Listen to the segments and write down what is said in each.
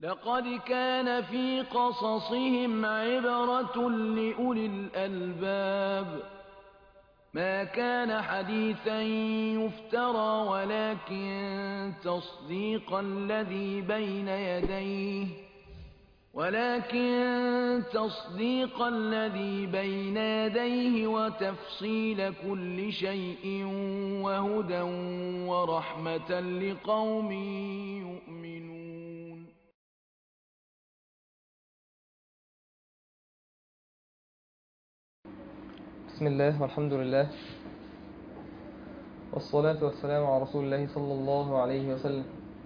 لقد كان في قصصهم عبرة لأولي الألباب ما كان حديثا يفترى ولكن تصديق الذي بين يديه ولكن تصديق الذي بين يديه وتفصيل كل شيء وهدى ورحمة لقوم يؤمنون بسم الله والحمد لله والصلاة والسلام على رسول الله صلى الله عليه وسلم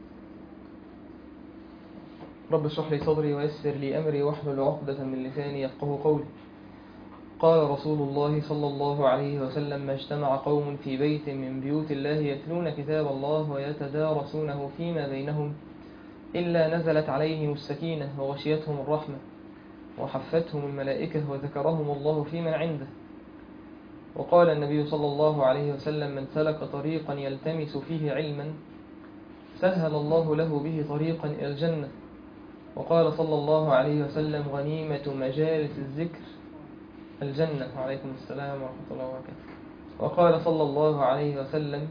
رب اشرح لي صدري ويسر لي أمري واحلل عقدة من لساني يفقه قولي قال رسول الله صلى الله عليه وسلم ما اجتمع قوم في بيت من بيوت الله يتلون كتاب الله ويتدارسونه فيما بينهم إلا نزلت عليهم السكينة وغشيتهم الرحمة وحفتهم الملائكة وذكرهم الله فيمن عنده وقال النبي صلى الله عليه وسلم من سلك طريقا يلتمس فيه علما سهل الله له به طريقا إلى الجنة وقال صلى الله عليه وسلم غنيمة مجالس الذكر الجنة وعليكم السلام ورحمة الله وبركاته وقال صلى الله عليه وسلم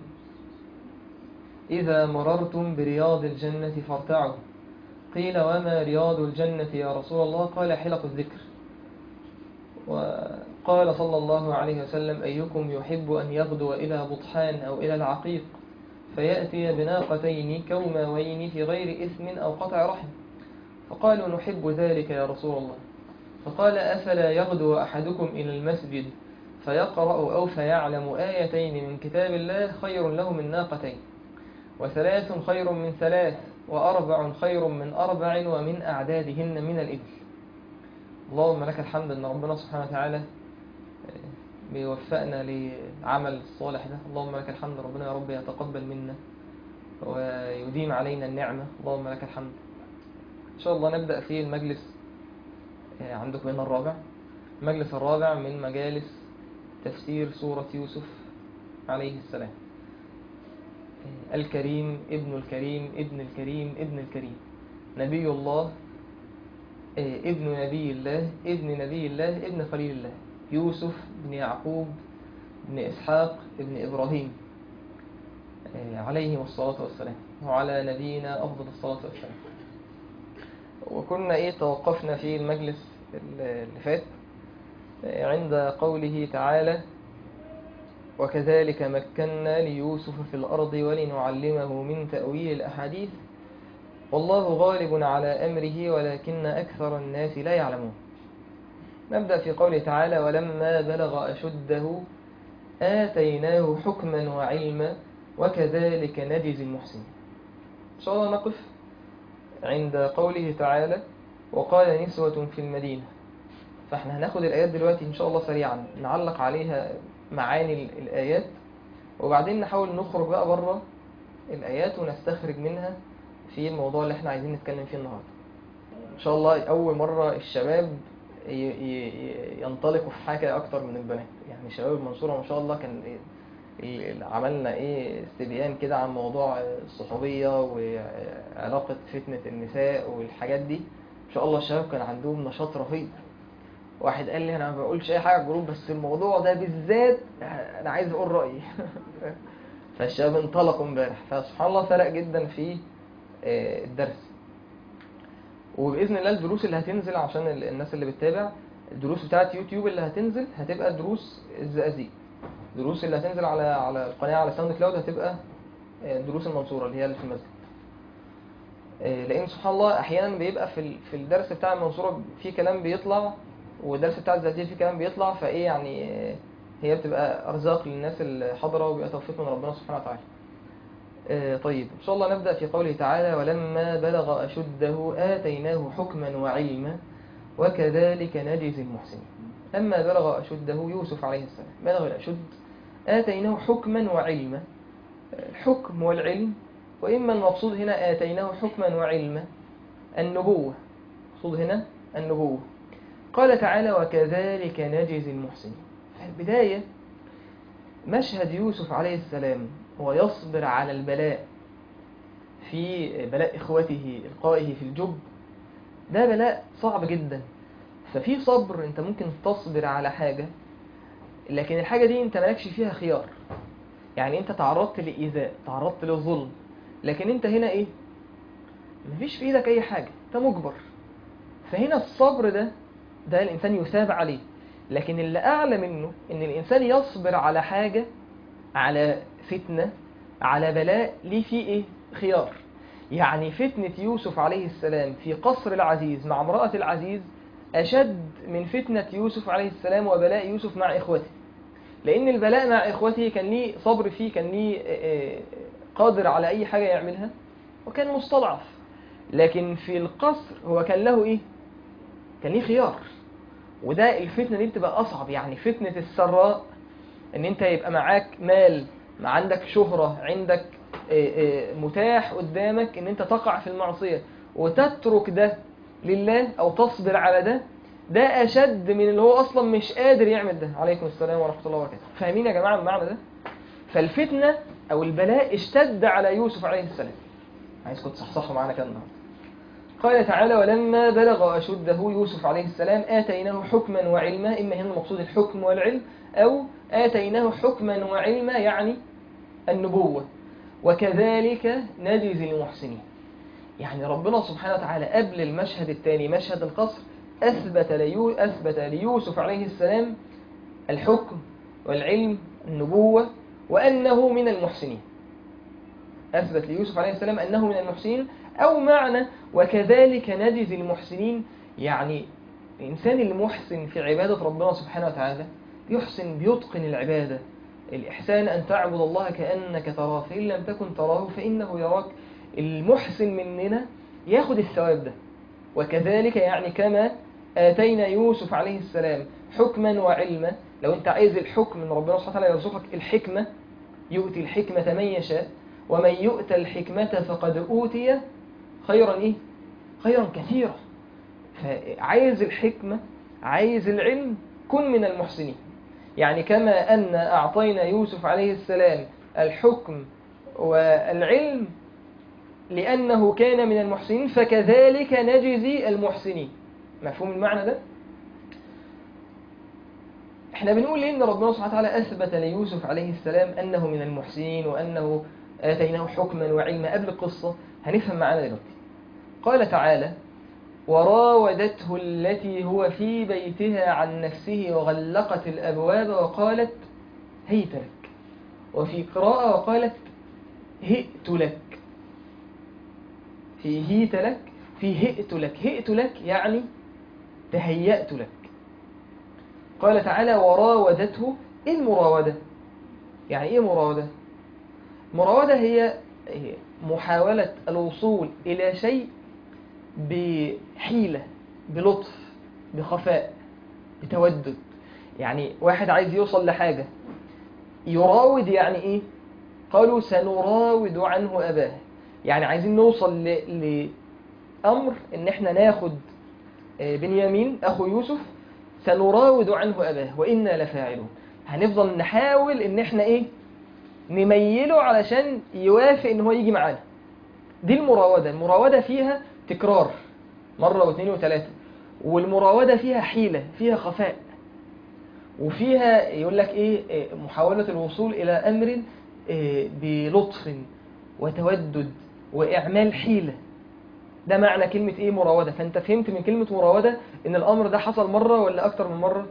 إذا مررتم برياض الجنة فارتعوا قيل وما رياض الجنة يا رسول الله قال حلق الذكر وقال صلى الله عليه وسلم أيكم يحب أن يغدو إلى بطحان أو إلى العقيق فيأتي بناقتين كوماوين في غير إثم أو قطع رحم فقالوا نحب ذلك يا رسول الله فقال أفلا يغدو أحدكم إلى المسجد فيقرأ أو فيعلم آيتين من كتاب الله خير له من ناقتين وثلاث خير من ثلاث وأربع خير من أربع ومن أعدادهن من الإبل اللهم لك الحمد أن ربنا سبحانه وتعالى بيوفقنا للعمل الصالح ده اللهم لك الحمد ربنا يا رب يتقبل منا ويديم علينا النعمة اللهم لك الحمد إن شاء الله نبدأ في المجلس عندكم هنا الرابع المجلس الرابع من مجالس تفسير سورة يوسف عليه السلام الكريم ابن الكريم ابن الكريم ابن الكريم نبي الله ابن نبي الله ابن نبي الله ابن خليل الله يوسف بن يعقوب بن إسحاق ابن إبراهيم عليهم الصلاة والسلام وعلى نبينا أفضل الصلاة والسلام وكنا إيه توقفنا في المجلس اللي فات عند قوله تعالى وكذلك مكنا ليوسف في الأرض ولنعلمه من تأويل الأحاديث والله غالب على أمره ولكن أكثر الناس لا يعلمون نبدأ في قوله تعالى ولما بلغ أشده آتيناه حكما وعلما وكذلك نجزي المحسنين إن شاء الله نقف عند قوله تعالى وقال نسوة في المدينة فاحنا هناخد الآيات دلوقتي إن شاء الله سريعا نعلق عليها معاني الآيات وبعدين نحاول نخرج بقى بره الآيات ونستخرج منها في الموضوع اللي احنا عايزين نتكلم فيه النهاردة إن شاء الله أول مرة الشباب ينطلقوا في حاجة أكتر من البنات يعني شباب المنصورة ما شاء الله كان عملنا ايه استبيان كده عن موضوع الصحوبية وعلاقة فتنة النساء والحاجات دي ان شاء الله الشباب كان عندهم نشاط رهيب واحد قال لي انا ما بقولش اي حاجة الجروب بس الموضوع ده بالذات انا عايز اقول رأيي فالشباب انطلقوا امبارح فسبحان الله فرق جدا في الدرس وبإذن الله الدروس اللي هتنزل عشان الناس اللي بتتابع الدروس بتاعت يوتيوب اللي هتنزل هتبقى دروس الزقازيق الدروس اللي هتنزل على على القناة على ساوند كلاود هتبقى دروس المنصورة اللي هي اللي في المسجد لأن سبحان الله أحيانا بيبقى في في الدرس بتاع المنصورة في كلام بيطلع والدرس بتاع الزقازيق في كلام بيطلع فإيه يعني هي بتبقى أرزاق للناس اللي حاضرة وبيبقى توفيق من ربنا سبحانه وتعالى طيب إن شاء الله نبدأ في قوله تعالى ولما بلغ أشده آتيناه حكما وعلما وكذلك نجزي المحسنين لما بلغ أشده يوسف عليه السلام بلغ الأشد آتيناه حكما وعلما الحكم والعلم وإما المقصود هنا آتيناه حكما وعلما النبوة المقصود هنا النبوة قال تعالى وكذلك نجزي المحسنين في البداية مشهد يوسف عليه السلام ويصبر على البلاء في بلاء إخوته إلقائه في الجب ده بلاء صعب جدا ففي صبر انت ممكن تصبر على حاجة لكن الحاجة دي انت مالكش فيها خيار يعني انت تعرضت لإيذاء تعرضت للظلم لكن انت هنا ايه مفيش في ايدك اي حاجة انت مجبر فهنا الصبر ده ده الانسان يثاب عليه لكن اللي اعلى منه ان الانسان يصبر على حاجة على فتنة على بلاء ليه فيه ايه خيار يعني فتنة يوسف عليه السلام في قصر العزيز مع امرأة العزيز أشد من فتنة يوسف عليه السلام وبلاء يوسف مع إخوته لأن البلاء مع إخوته كان ليه صبر فيه كان ليه آه، آه، قادر على أي حاجة يعملها وكان مستضعف لكن في القصر هو كان له إيه؟ كان ليه خيار وده الفتنة دي بتبقى أصعب يعني فتنة السراء إن أنت يبقى معاك مال ما عندك شهرة عندك آه، آه، متاح قدامك إن أنت تقع في المعصية وتترك ده لله أو تصبر على ده ده أشد من اللي هو أصلا مش قادر يعمل ده عليكم السلام ورحمة الله وبركاته فاهمين يا جماعة المعنى ده فالفتنة أو البلاء اشتد على يوسف عليه السلام عايزكم تصحصحوا معانا كده النهارده قال تعالى ولما بلغ أشده يوسف عليه السلام آتيناه حكما وعلما إما هنا المقصود الحكم والعلم أو آتيناه حكما وعلما يعني النبوة وكذلك نجزي المحسنين يعني ربنا سبحانه وتعالى قبل المشهد الثاني مشهد القصر أثبت, ليو أثبت ليوسف عليه السلام الحكم والعلم النبوة وأنه من المحسنين أثبت ليوسف عليه السلام أنه من المحسنين أو معنى وكذلك نجزي المحسنين يعني الإنسان المحسن في عبادة ربنا سبحانه وتعالى يحسن بيتقن العبادة الإحسان أن تعبد الله كأنك تراه فإن لم تكن تراه فإنه يراك المحسن مننا ياخد الثواب ده وكذلك يعني كما آتينا يوسف عليه السلام حكما وعلما لو انت عايز الحكم من ربنا سبحانه وتعالى يرزقك الحكمة يؤتي الحكمة من يشاء ومن يؤت الحكمة فقد أوتي خيرا إيه؟ خيرا كثيرا فعايز الحكمة عايز العلم كن من المحسنين يعني كما أن أعطينا يوسف عليه السلام الحكم والعلم لأنه كان من المحسنين فكذلك نجزي المحسنين مفهوم المعنى ده؟ احنا بنقول ليه ان ربنا سبحانه وتعالى اثبت ليوسف عليه السلام انه من المحسنين وانه اتيناه حكما وعلما قبل القصه هنفهم معانا دلوقتي قال تعالى وراودته التي هو في بيتها عن نفسه وغلقت الابواب وقالت هيت لك وفي قراءه وقالت هئت لك في هيت لك في هئت لك هئت لك يعني تهيأت لك قال تعالى وراودته ايه المراودة يعني ايه مراودة مراودة هي هي محاولة الوصول إلى شيء بحيلة بلطف بخفاء بتودد يعني واحد عايز يوصل لحاجة يراود يعني ايه قالوا سنراود عنه أباه يعني عايزين نوصل ل... لأمر ان احنا ناخد بنيامين أخو يوسف سنراود عنه أباه وإنا لفاعلون هنفضل نحاول إن إحنا إيه نميله علشان يوافق إن هو يجي معانا دي المراودة المراودة فيها تكرار مرة واثنين وثلاثة والمراودة فيها حيلة فيها خفاء وفيها يقول لك إيه محاولة الوصول إلى أمر بلطف وتودد وإعمال حيلة ده معنى كلمة ايه مراودة فانت فهمت من كلمة مراودة ان الامر ده حصل مرة ولا اكتر من مرة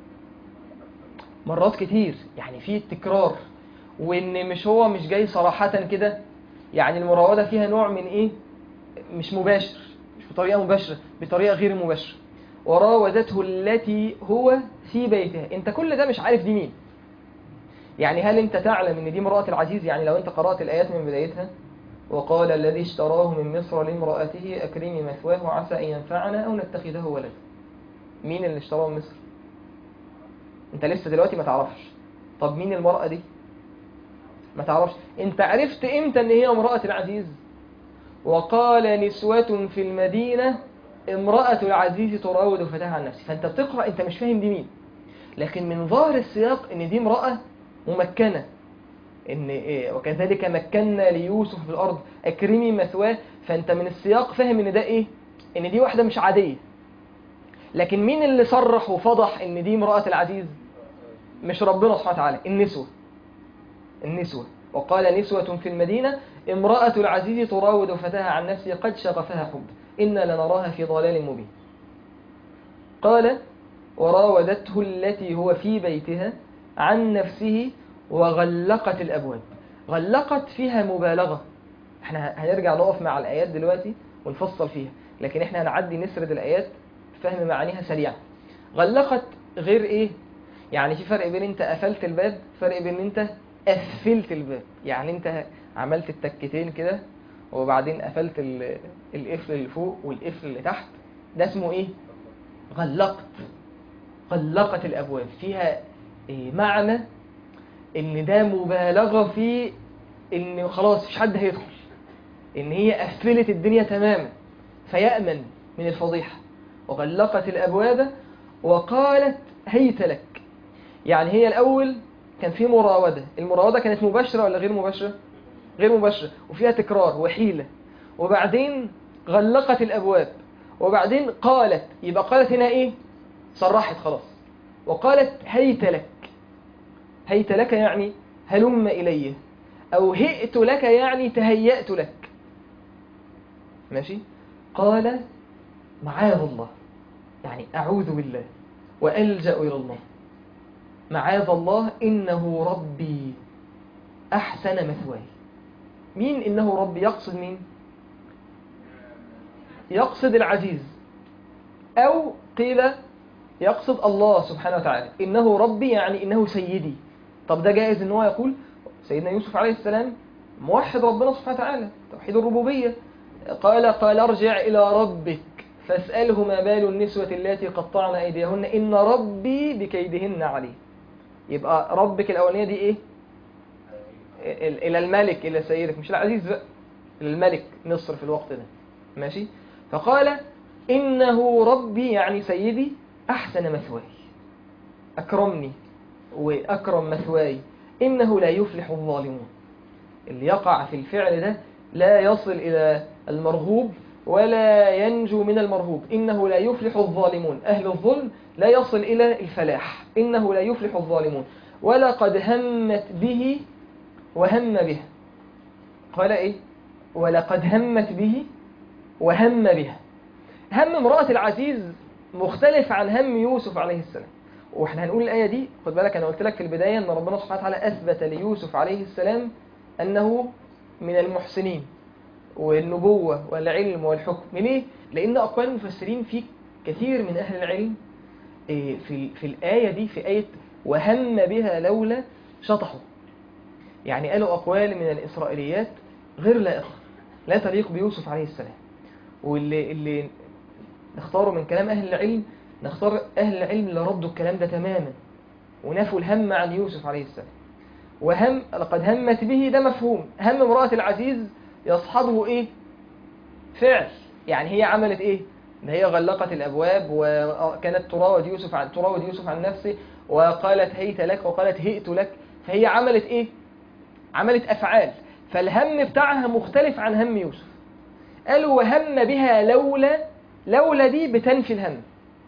مرات كتير يعني في تكرار وان مش هو مش جاي صراحة كده يعني المراودة فيها نوع من ايه مش مباشر مش بطريقة مباشرة بطريقة غير مباشرة وراودته التي هو في بيتها انت كل ده مش عارف دي مين يعني هل انت تعلم ان دي امرأة العزيز يعني لو انت قرأت الايات من بدايتها وقال الذي اشتراه من مصر لامرأته أكرمي مثواه عسى أن ينفعنا أو نتخذه ولدا مين اللي اشتراه من مصر انت لسه دلوقتي ما تعرفش طب مين المرأة دي ما تعرفش انت عرفت امتى ان هي امرأة العزيز وقال نسوة في المدينة امرأة العزيز تراود فتاها عن نفسه فانت بتقرأ انت مش فاهم دي مين لكن من ظاهر السياق ان دي امرأة ممكنة ان إيه وكذلك مكنا ليوسف في الارض اكرمي مثواه فانت من السياق فاهم ان ده ايه ان دي واحدة مش عادية لكن مين اللي صرح وفضح ان دي امرأة العزيز مش ربنا سبحانه وتعالى النسوة النسوة وقال نسوة في المدينة امرأة العزيز تراود فتاها عن نفسه قد شغفها حب إنا لنراها في ضلال مبين قال وراودته التي هو في بيتها عن نفسه وغلقت الأبواب غلقت فيها مبالغة احنا هنرجع نقف مع الآيات دلوقتي ونفصل فيها لكن احنا هنعدي نسرد الآيات فهم معانيها سريعا غلقت غير ايه يعني في فرق بين انت قفلت الباب فرق بين انت قفلت الباب يعني انت عملت التكتين كده وبعدين قفلت ال- القفل اللي فوق والقفل اللي تحت ده اسمه ايه غلقت غلقت الابواب فيها إيه معنى ان ده مبالغه في ان خلاص مفيش حد هيدخل ان هي قفلت الدنيا تماما فيامن من الفضيحه وغلقت الابواب وقالت هيت لك يعني هي الاول كان في مراوده المراوده كانت مباشره ولا غير مباشره غير مباشره وفيها تكرار وحيله وبعدين غلقت الابواب وبعدين قالت يبقى قالت هنا ايه صرحت خلاص وقالت هيت لك هيت لك يعني هلم إلي أو هئت لك يعني تهيأت لك ماشي قال معاذ الله يعني أعوذ بالله وألجأ إلى الله معاذ الله إنه ربي أحسن مثواي مين إنه ربي يقصد مين يقصد العزيز أو قيل يقصد الله سبحانه وتعالى إنه ربي يعني إنه سيدي طب ده جائز إن هو يقول سيدنا يوسف عليه السلام موحد ربنا سبحانه وتعالى توحيد الربوبية قال قال ارجع إلى ربك فاسأله ما بال النسوة التي قطعن أيديهن إن ربي بكيدهن عليه يبقى ربك الأولانية دي إيه ال- إلى الملك إلى سيدك مش العزيز بقى إلى الملك مصر في الوقت ده ماشي فقال إنه ربي يعني سيدي أحسن مثواي أكرمني وأكرم مثواي إنه لا يفلح الظالمون اللي يقع في الفعل ده لا يصل إلى المرغوب ولا ينجو من المرهوب إنه لا يفلح الظالمون أهل الظلم لا يصل إلى الفلاح إنه لا يفلح الظالمون ولقد همت به وهم به قال إيه ولقد همت به وهم بها هم امرأة العزيز مختلف عن هم يوسف عليه السلام واحنا هنقول الآية دي خد بالك أنا قلت لك في البداية أن ربنا سبحانه وتعالى أثبت ليوسف عليه السلام أنه من المحسنين والنبوة والعلم والحكم ليه؟ لأن أقوال المفسرين في كثير من أهل العلم إيه، في في الآية دي في آية وهم بها لولا شطحوا يعني قالوا أقوال من الإسرائيليات غير لائقة لا تليق بيوسف عليه السلام واللي اللي نختاره من كلام أهل العلم نختار أهل العلم اللي ردوا الكلام ده تماما ونفوا الهم عن يوسف عليه السلام وهم لقد همت به ده مفهوم هم امرأة العزيز يصحبه إيه فعل يعني هي عملت إيه ده هي غلقت الأبواب وكانت تراود يوسف عن تراود يوسف عن نفسه وقالت هيت لك وقالت هئت لك فهي عملت إيه عملت أفعال فالهم بتاعها مختلف عن هم يوسف قالوا وهم بها لولا لولا دي بتنفي الهم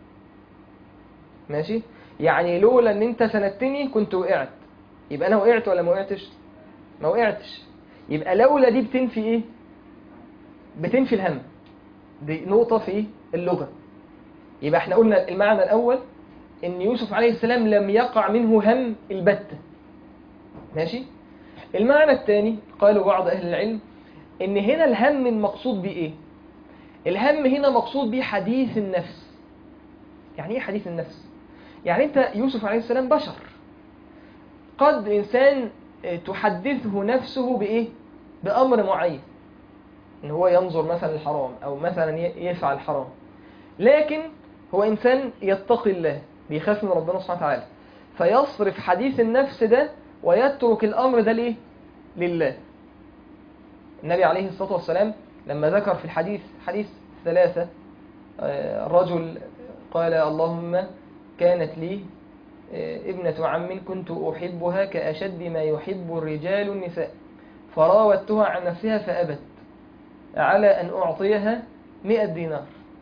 ماشي يعني لولا ان انت سندتني كنت وقعت يبقى انا وقعت ولا ما وقعتش ما وقعتش يبقى لولا دي بتنفي ايه بتنفي الهم دي نقطة في اللغة يبقى احنا قلنا المعنى الاول ان يوسف عليه السلام لم يقع منه هم البتة ماشي المعنى الثاني قالوا بعض اهل العلم ان هنا الهم المقصود بيه ايه الهم هنا مقصود بيه حديث النفس يعني ايه حديث النفس يعني انت يوسف عليه السلام بشر قد انسان تحدثه نفسه بايه بامر معين ان هو ينظر مثلا الحرام او مثلا يفعل الحرام لكن هو انسان يتقي الله بيخاف من ربنا سبحانه وتعالى فيصرف حديث النفس ده ويترك الامر ده ليه لله النبي عليه الصلاه والسلام لما ذكر في الحديث حديث ثلاثه رجل قال اللهم كانت لي ابنة عم كنت أحبها كأشد ما يحب الرجال النساء فراودتها عن نفسها فأبت على أن أعطيها مئة دينار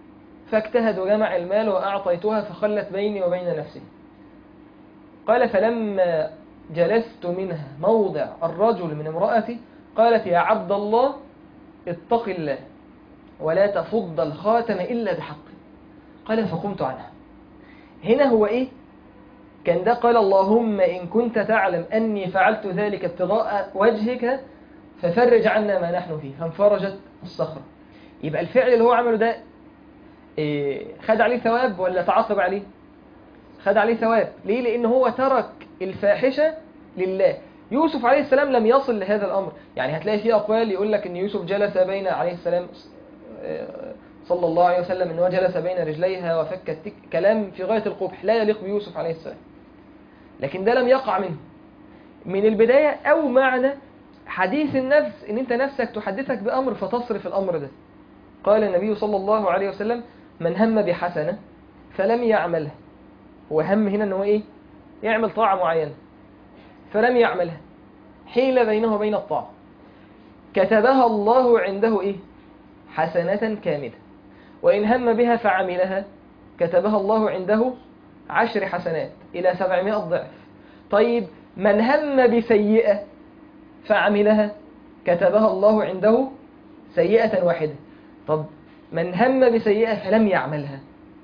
فاجتهد وجمع المال وأعطيتها فخلت بيني وبين نفسي قال فلما جلست منها موضع الرجل من امرأتي قالت يا عبد الله اتق الله ولا تفض الخاتم إلا بحقه قال فقمت عنها هنا هو إيه كان ده قال اللهم إن كنت تعلم أني فعلت ذلك ابتغاء وجهك ففرج عنا ما نحن فيه فانفرجت الصخرة يبقى الفعل اللي هو عمله ده إيه خد عليه ثواب ولا تعاقب عليه خد عليه ثواب ليه لأن هو ترك الفاحشة لله يوسف عليه السلام لم يصل لهذا الأمر يعني هتلاقي فيه أقوال يقول لك أن يوسف جلس بين عليه السلام صلى الله عليه وسلم أنه جلس بين رجليها وفك التك كلام في غاية القبح لا يليق بيوسف عليه السلام لكن ده لم يقع منه من البداية أو معنى حديث النفس ان انت نفسك تحدثك بأمر فتصرف الأمر ده قال النبي صلى الله عليه وسلم من هم بحسنة فلم يعملها هو هم هنا انه ايه يعمل طاعة معينة فلم يعملها حيل بينه وبين الطاعة كتبها الله عنده ايه حسنة كاملة وإن هم بها فعملها كتبها الله عنده عشر حسنات إلى سبعمائة ضعف طيب من هم بسيئة فعملها كتبها الله عنده سيئة واحدة طب من هم بسيئة فلم يعملها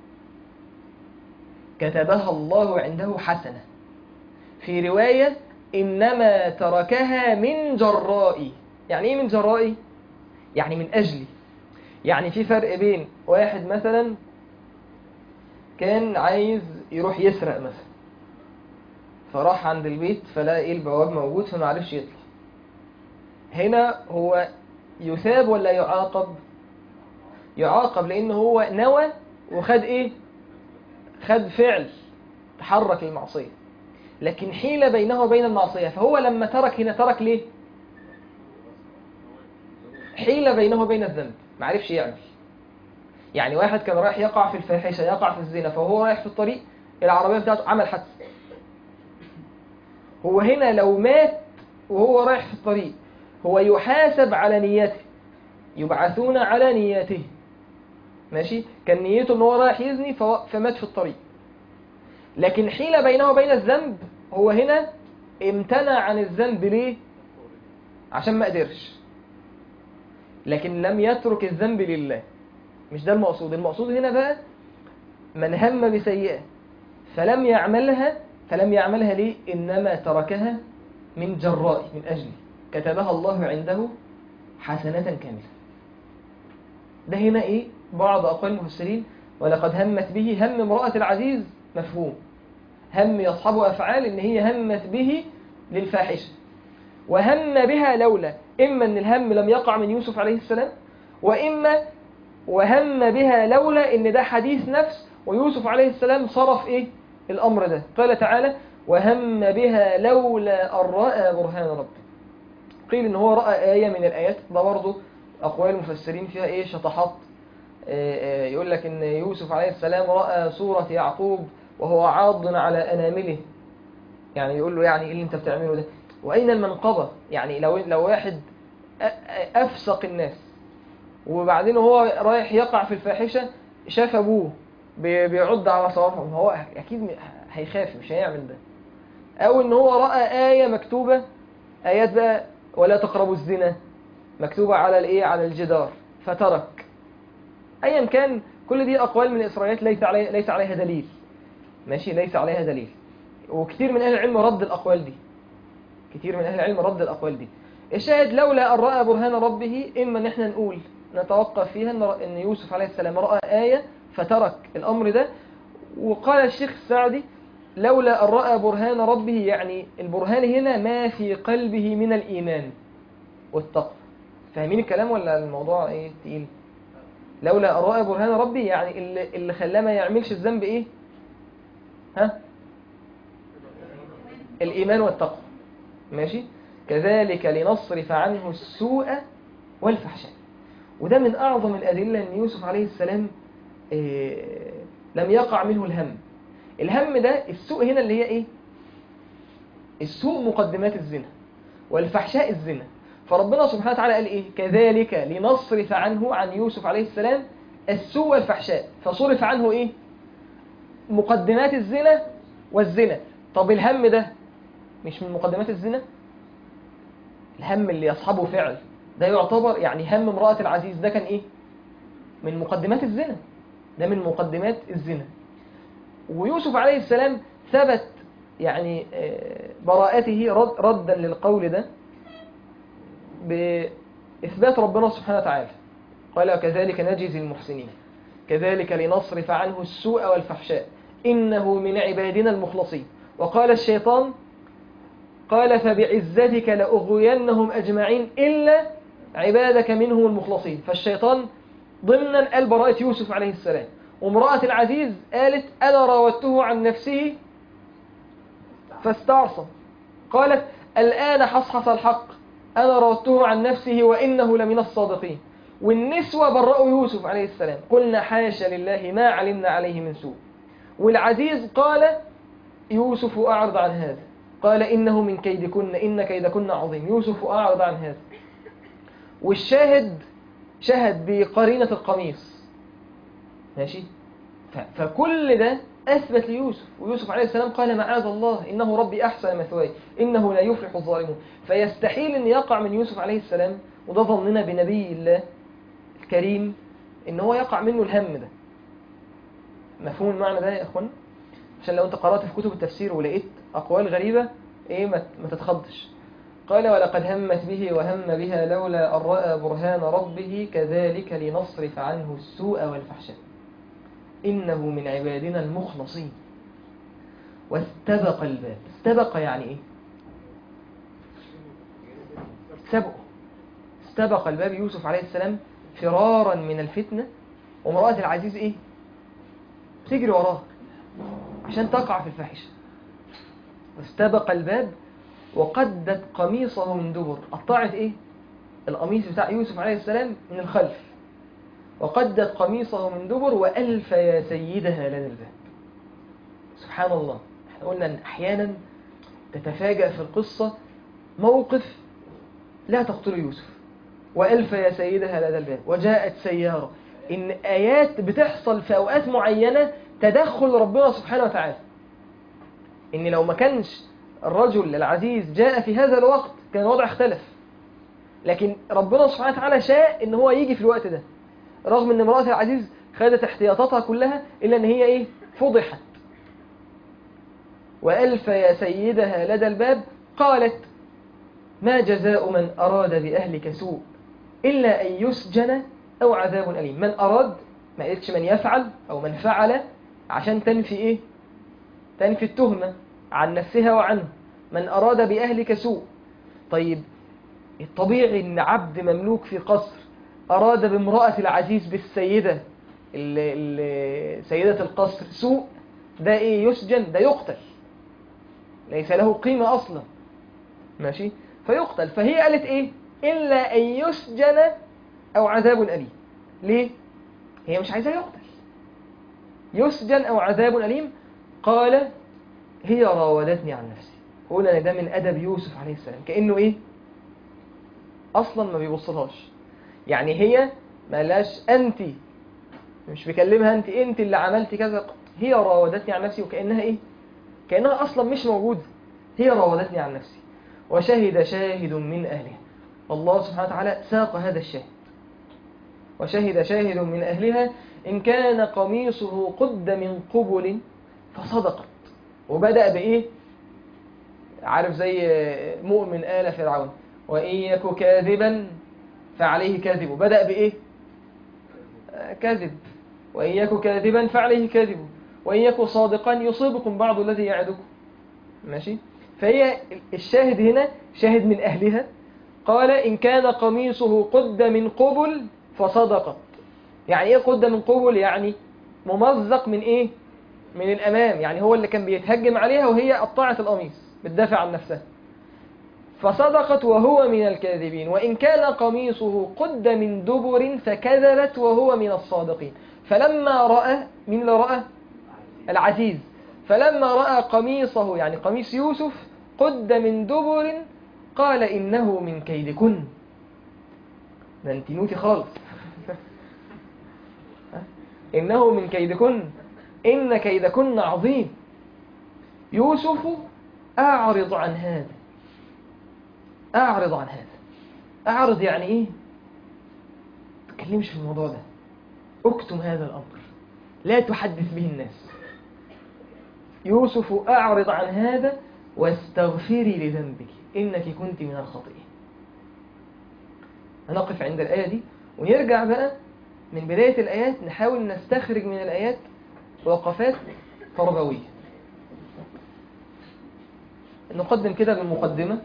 كتبها الله عنده حسنة في رواية إنما تركها من جرائي يعني إيه من جرائي؟ يعني من أجلي يعني في فرق بين واحد مثلا كان عايز يروح يسرق مثلا فراح عند البيت فلقى البواب موجود فما عرفش يطلع هنا هو يثاب ولا يعاقب يعاقب لان هو نوى وخد ايه خد فعل تحرك المعصية لكن حيل بينه وبين المعصية فهو لما ترك هنا ترك ليه حيل بينه وبين الذنب ما عرفش يعمل يعني واحد كان رايح يقع في الفاحشة يقع في الزنا فهو رايح في الطريق العربية بتاعته عمل حادثة هو هنا لو مات وهو رايح في الطريق هو يحاسب على نيته يبعثون على نياته ماشي كان نيته ان هو رايح يزني فمات في الطريق لكن حيل بينه وبين الذنب هو هنا امتنع عن الذنب ليه عشان ما قدرش لكن لم يترك الذنب لله مش ده المقصود المقصود هنا بقى من هم بسيئة فلم يعملها فلم يعملها ليه إنما تركها من جراء من أجله كتبها الله عنده حسنة كاملة ده هنا إيه بعض أقوال المفسرين ولقد همت به هم امرأة العزيز مفهوم هم يصحب أفعال إن هي همت به للفاحشة وهم بها لولا إما أن الهم لم يقع من يوسف عليه السلام وإما وهم بها لولا إن ده حديث نفس ويوسف عليه السلام صرف إيه الأمر ده قال تعالى وهم بها لولا أن رأى برهان ربه قيل إن هو رأى آية من الآيات ده برضه أقوال المفسرين فيها إيه شطحات يقول لك إن يوسف عليه السلام رأى صورة يعقوب وهو عاض على أنامله يعني يقول له يعني إيه اللي أنت بتعمله ده وأين المنقبة يعني لو لو واحد أفسق الناس وبعدين هو رايح يقع في الفاحشة شاف أبوه بيعض على صوابعه هو أكيد هيخاف مش هيعمل ده أو إن هو رأى آية مكتوبة آيات بقى ولا تقربوا الزنا مكتوبة على الإيه على الجدار فترك أيا كان كل دي أقوال من الإسرائيليات ليس عليها ليس عليها دليل ماشي ليس عليها دليل وكثير من أهل العلم رد الأقوال دي كثير من أهل العلم رد الأقوال دي الشاهد لولا أن رأى برهان ربه إما أن احنا نقول نتوقف فيها أن يوسف عليه السلام رأى آية فترك الأمر ده وقال الشيخ السعدي لولا أن رأى برهان ربه يعني البرهان هنا ما في قلبه من الإيمان والتقوى فاهمين الكلام ولا الموضوع ايه تقيل لولا أن رأى برهان ربه يعني اللي, اللي خلاه ما يعملش الذنب ايه ها الإيمان والتقوى ماشي كذلك لنصرف عنه السوء والفحشاء وده من أعظم الأدلة أن يوسف عليه السلام إيه لم يقع منه الهم الهم ده السوء هنا اللي هي إيه السوء مقدمات الزنا والفحشاء الزنا فربنا سبحانه وتعالى قال إيه كذلك لنصرف عنه عن يوسف عليه السلام السوء والفحشاء فصرف عنه ايه مقدمات الزنا والزنا طب الهم ده مش من مقدمات الزنا الهم اللي يصحبه فعل ده يعتبر يعني هم امرأة العزيز ده كان ايه من مقدمات الزنا ده من مقدمات الزنا ويوسف عليه السلام ثبت يعني آه، براءته رد ردا للقول ده بإثبات ربنا سبحانه وتعالى قال وكذلك نجزي المحسنين كذلك لنصرف عنه السوء والفحشاء إنه من عبادنا المخلصين وقال الشيطان قال فبعزتك لأغوينهم أجمعين إلا عبادك منهم المخلصين فالشيطان ضمنا قال براءة يوسف عليه السلام وامرأة العزيز قالت أنا راودته عن نفسه فاستعصم قالت الآن حصحص الحق أنا راودته عن نفسه وإنه لمن الصادقين والنسوة برأوا يوسف عليه السلام قلنا حاشا لله ما علمنا عليه من سوء والعزيز قال يوسف أعرض عن هذا قال إنه من كيدكن إن كيدكن عظيم يوسف أعرض عن هذا والشاهد شهد بقرينة القميص ماشي ف- فكل ده أثبت ليوسف ويوسف عليه السلام قال معاذ الله إنه ربي أحسن مثواي إنه لا يفلح الظالمون فيستحيل أن يقع من يوسف عليه السلام وده ظننا بنبي الله الكريم إن هو يقع منه الهم ده مفهوم المعنى ده يا أخوان عشان لو أنت قرأت في كتب التفسير ولقيت أقوال غريبة إيه ما ما تتخضش قال ولقد همت به وهم بها لولا أن رأى برهان ربه كذلك لنصرف عنه السوء والفحشاء إنه من عبادنا المخلصين واستبق الباب استبق يعني إيه سبقه استبق الباب يوسف عليه السلام فرارا من الفتنة وامرأة العزيز إيه تجري وراه عشان تقع في الفاحشة واستبق الباب وقدت قميصه من دبر قطعت ايه القميص بتاع يوسف عليه السلام من الخلف وقدت قميصه من دبر وألف يا سيدها لدى الباب سبحان الله احنا قلنا ان احيانا تتفاجأ في القصة موقف لا تقتل يوسف وألف يا سيدها لدى الباب وجاءت سيارة إن آيات بتحصل في أوقات معينة تدخل ربنا سبحانه وتعالى إن لو ما كانش الرجل العزيز جاء في هذا الوقت كان الوضع اختلف لكن ربنا سبحانه وتعالى شاء إن هو يجي في الوقت ده رغم إن امرأة العزيز خدت احتياطاتها كلها إلا إن هي إيه فضحت وألف يا سيدها لدى الباب قالت ما جزاء من أراد بأهلك سوء إلا أن يسجن أو عذاب أليم من أراد ما قلتش من يفعل أو من فعل عشان تنفي إيه تنفي التهمة عن نفسها وعنه من أراد بأهلك سوء طيب الطبيعي أن عبد مملوك في قصر أراد بامرأة العزيز بالسيدة ال- ال- سيدة القصر سوء ده إيه يسجن ده يقتل ليس له قيمة أصلا ماشي فيقتل فهي قالت إيه إلا أن يسجن أو عذاب أليم ليه هي مش عايزاه يقتل يسجن أو عذاب أليم قال هي راودتني عن نفسي قلنا ان ده من أدب يوسف عليه السلام كأنه إيه أصلا ما بيبصلهاش يعني هي ما لاش أنت مش بكلمها أنت أنت اللي عملتي كذا هي راودتني عن نفسي وكأنها إيه كأنها أصلا مش موجودة هي راودتني عن نفسي وشهد شاهد من أهلها الله سبحانه وتعالى ساق هذا الشاهد وشهد شاهد من أهلها إن كان قميصه قد من قبل فصدقت وبدأ بإيه عارف زي مؤمن آل فرعون وإن يك كاذبا فعليه كذب بدأ بإيه آه، كذب وإن يك كاذبا فعليه كذب وإن يك صادقا يصيبكم بعض الذي يعدكم ماشي فهي الشاهد هنا شاهد من أهلها قال إن كان قميصه قد من قبل فصدقت يعني إيه قد من قبل يعني ممزق من إيه من الأمام يعني هو اللي كان بيتهجم عليها وهي قطعت القميص بتدافع عن نفسها فصدقت وهو من الكاذبين وإن كان قميصه قد من دبر فكذبت وهو من الصادقين فلما رأى من اللي رأى العزيز فلما رأى قميصه يعني قميص يوسف قد من دبر قال إنه من كيدكن ده انت نوتي خالص ها؟ إنه من كيدكن إن كيدكن عظيم يوسف أعرض عن هذا أعرض عن هذا أعرض يعني إيه تكلمش في الموضوع ده اكتم هذا الأمر لا تحدث به الناس يوسف أعرض عن هذا واستغفري لذنبك إنك كنت من الخاطئين هنقف عند الآية دي ونرجع بقى من بداية الآيات نحاول نستخرج من الآيات وقفات تربوية نقدم كده بالمقدمة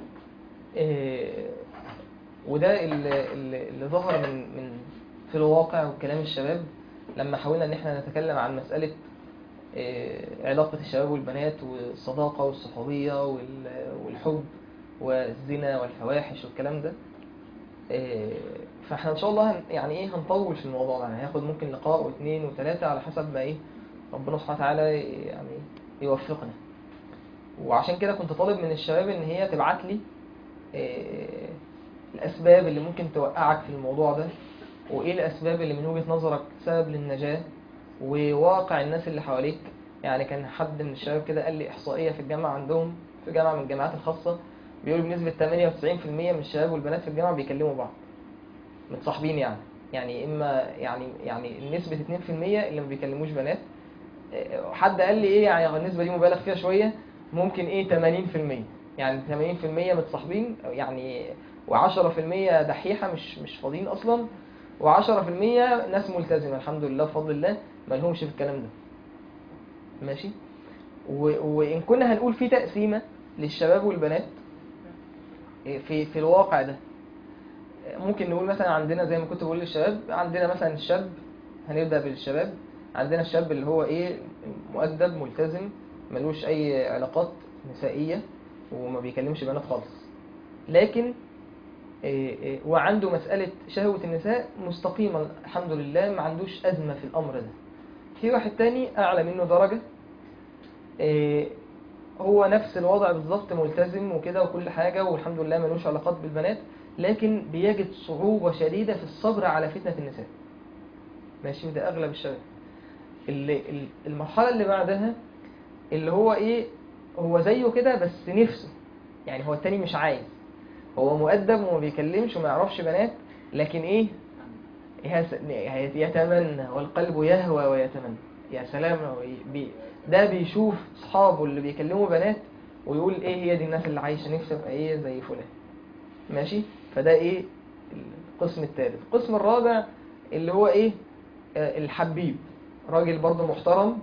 إيه، وده اللي, اللي اللي ظهر من من في الواقع وكلام الشباب لما حاولنا ان احنا نتكلم عن مسألة إيه، علاقة الشباب والبنات والصداقة والصحوبية وال- والحب والزنا والفواحش والكلام ده إيه، فاحنا ان شاء الله هن يعني ايه هنطول في الموضوع ده يعني هياخد ممكن لقاء واثنين وثلاثة على حسب ما ايه ربنا سبحانه وتعالى يعني يوفقنا وعشان كده كنت طالب من الشباب ان هي تبعت لي إيه، الاسباب اللي ممكن توقعك في الموضوع ده وايه الاسباب اللي من وجهة نظرك سبب للنجاة وواقع الناس اللي حواليك يعني كان حد من الشباب كده قال لي احصائية في الجامعة عندهم في جامعة من الجامعات الخاصة بيقول بنسبة 98% من الشباب والبنات في الجامعة بيكلموا بعض متصاحبين يعني يعني اما يعني يعني نسبة 2% اللي ما بيكلموش بنات إيه، حد قال لي ايه يعني النسبة دي مبالغ فيها شوية ممكن ايه 80% يعني 80% متصاحبين يعني و10% دحيحة مش مش فاضيين اصلا و10% ناس ملتزمة الحمد لله بفضل الله ما لهمش في الكلام ده ماشي و- وان كنا هنقول في تقسيمة للشباب والبنات إيه، في في الواقع ده ممكن نقول مثلا عندنا زي ما كنت بقول للشباب عندنا مثلا الشاب هنبدأ بالشباب عندنا الشاب اللي هو ايه مؤدب ملتزم ملوش اي علاقات نسائية وما بيكلمش بنات خالص لكن إيه إيه وعنده مسألة شهوة النساء مستقيمة الحمد لله ما عندوش أزمة في الأمر ده في واحد تاني أعلى منه درجة إيه هو نفس الوضع بالظبط ملتزم وكده وكل حاجة والحمد لله ملوش علاقات بالبنات لكن بيجد صعوبة شديدة في الصبر على فتنة النساء ماشي وده أغلب الشباب اللي ال- المرحلة اللي بعدها اللي هو إيه هو زيه كده بس نفسه يعني هو التاني مش عايز هو مؤدب وما بيكلمش وما يعرفش بنات لكن إيه يهس- يتمنى والقلب يهوى ويتمنى يا سلام هو بي ده بيشوف أصحابه اللي بيكلموا بنات ويقول إيه هي دي الناس اللي عايشة نفسي أبقى إيه زي فلان ماشي فده ايه القسم الثالث القسم الرابع اللي هو ايه آه، الحبيب راجل برضه محترم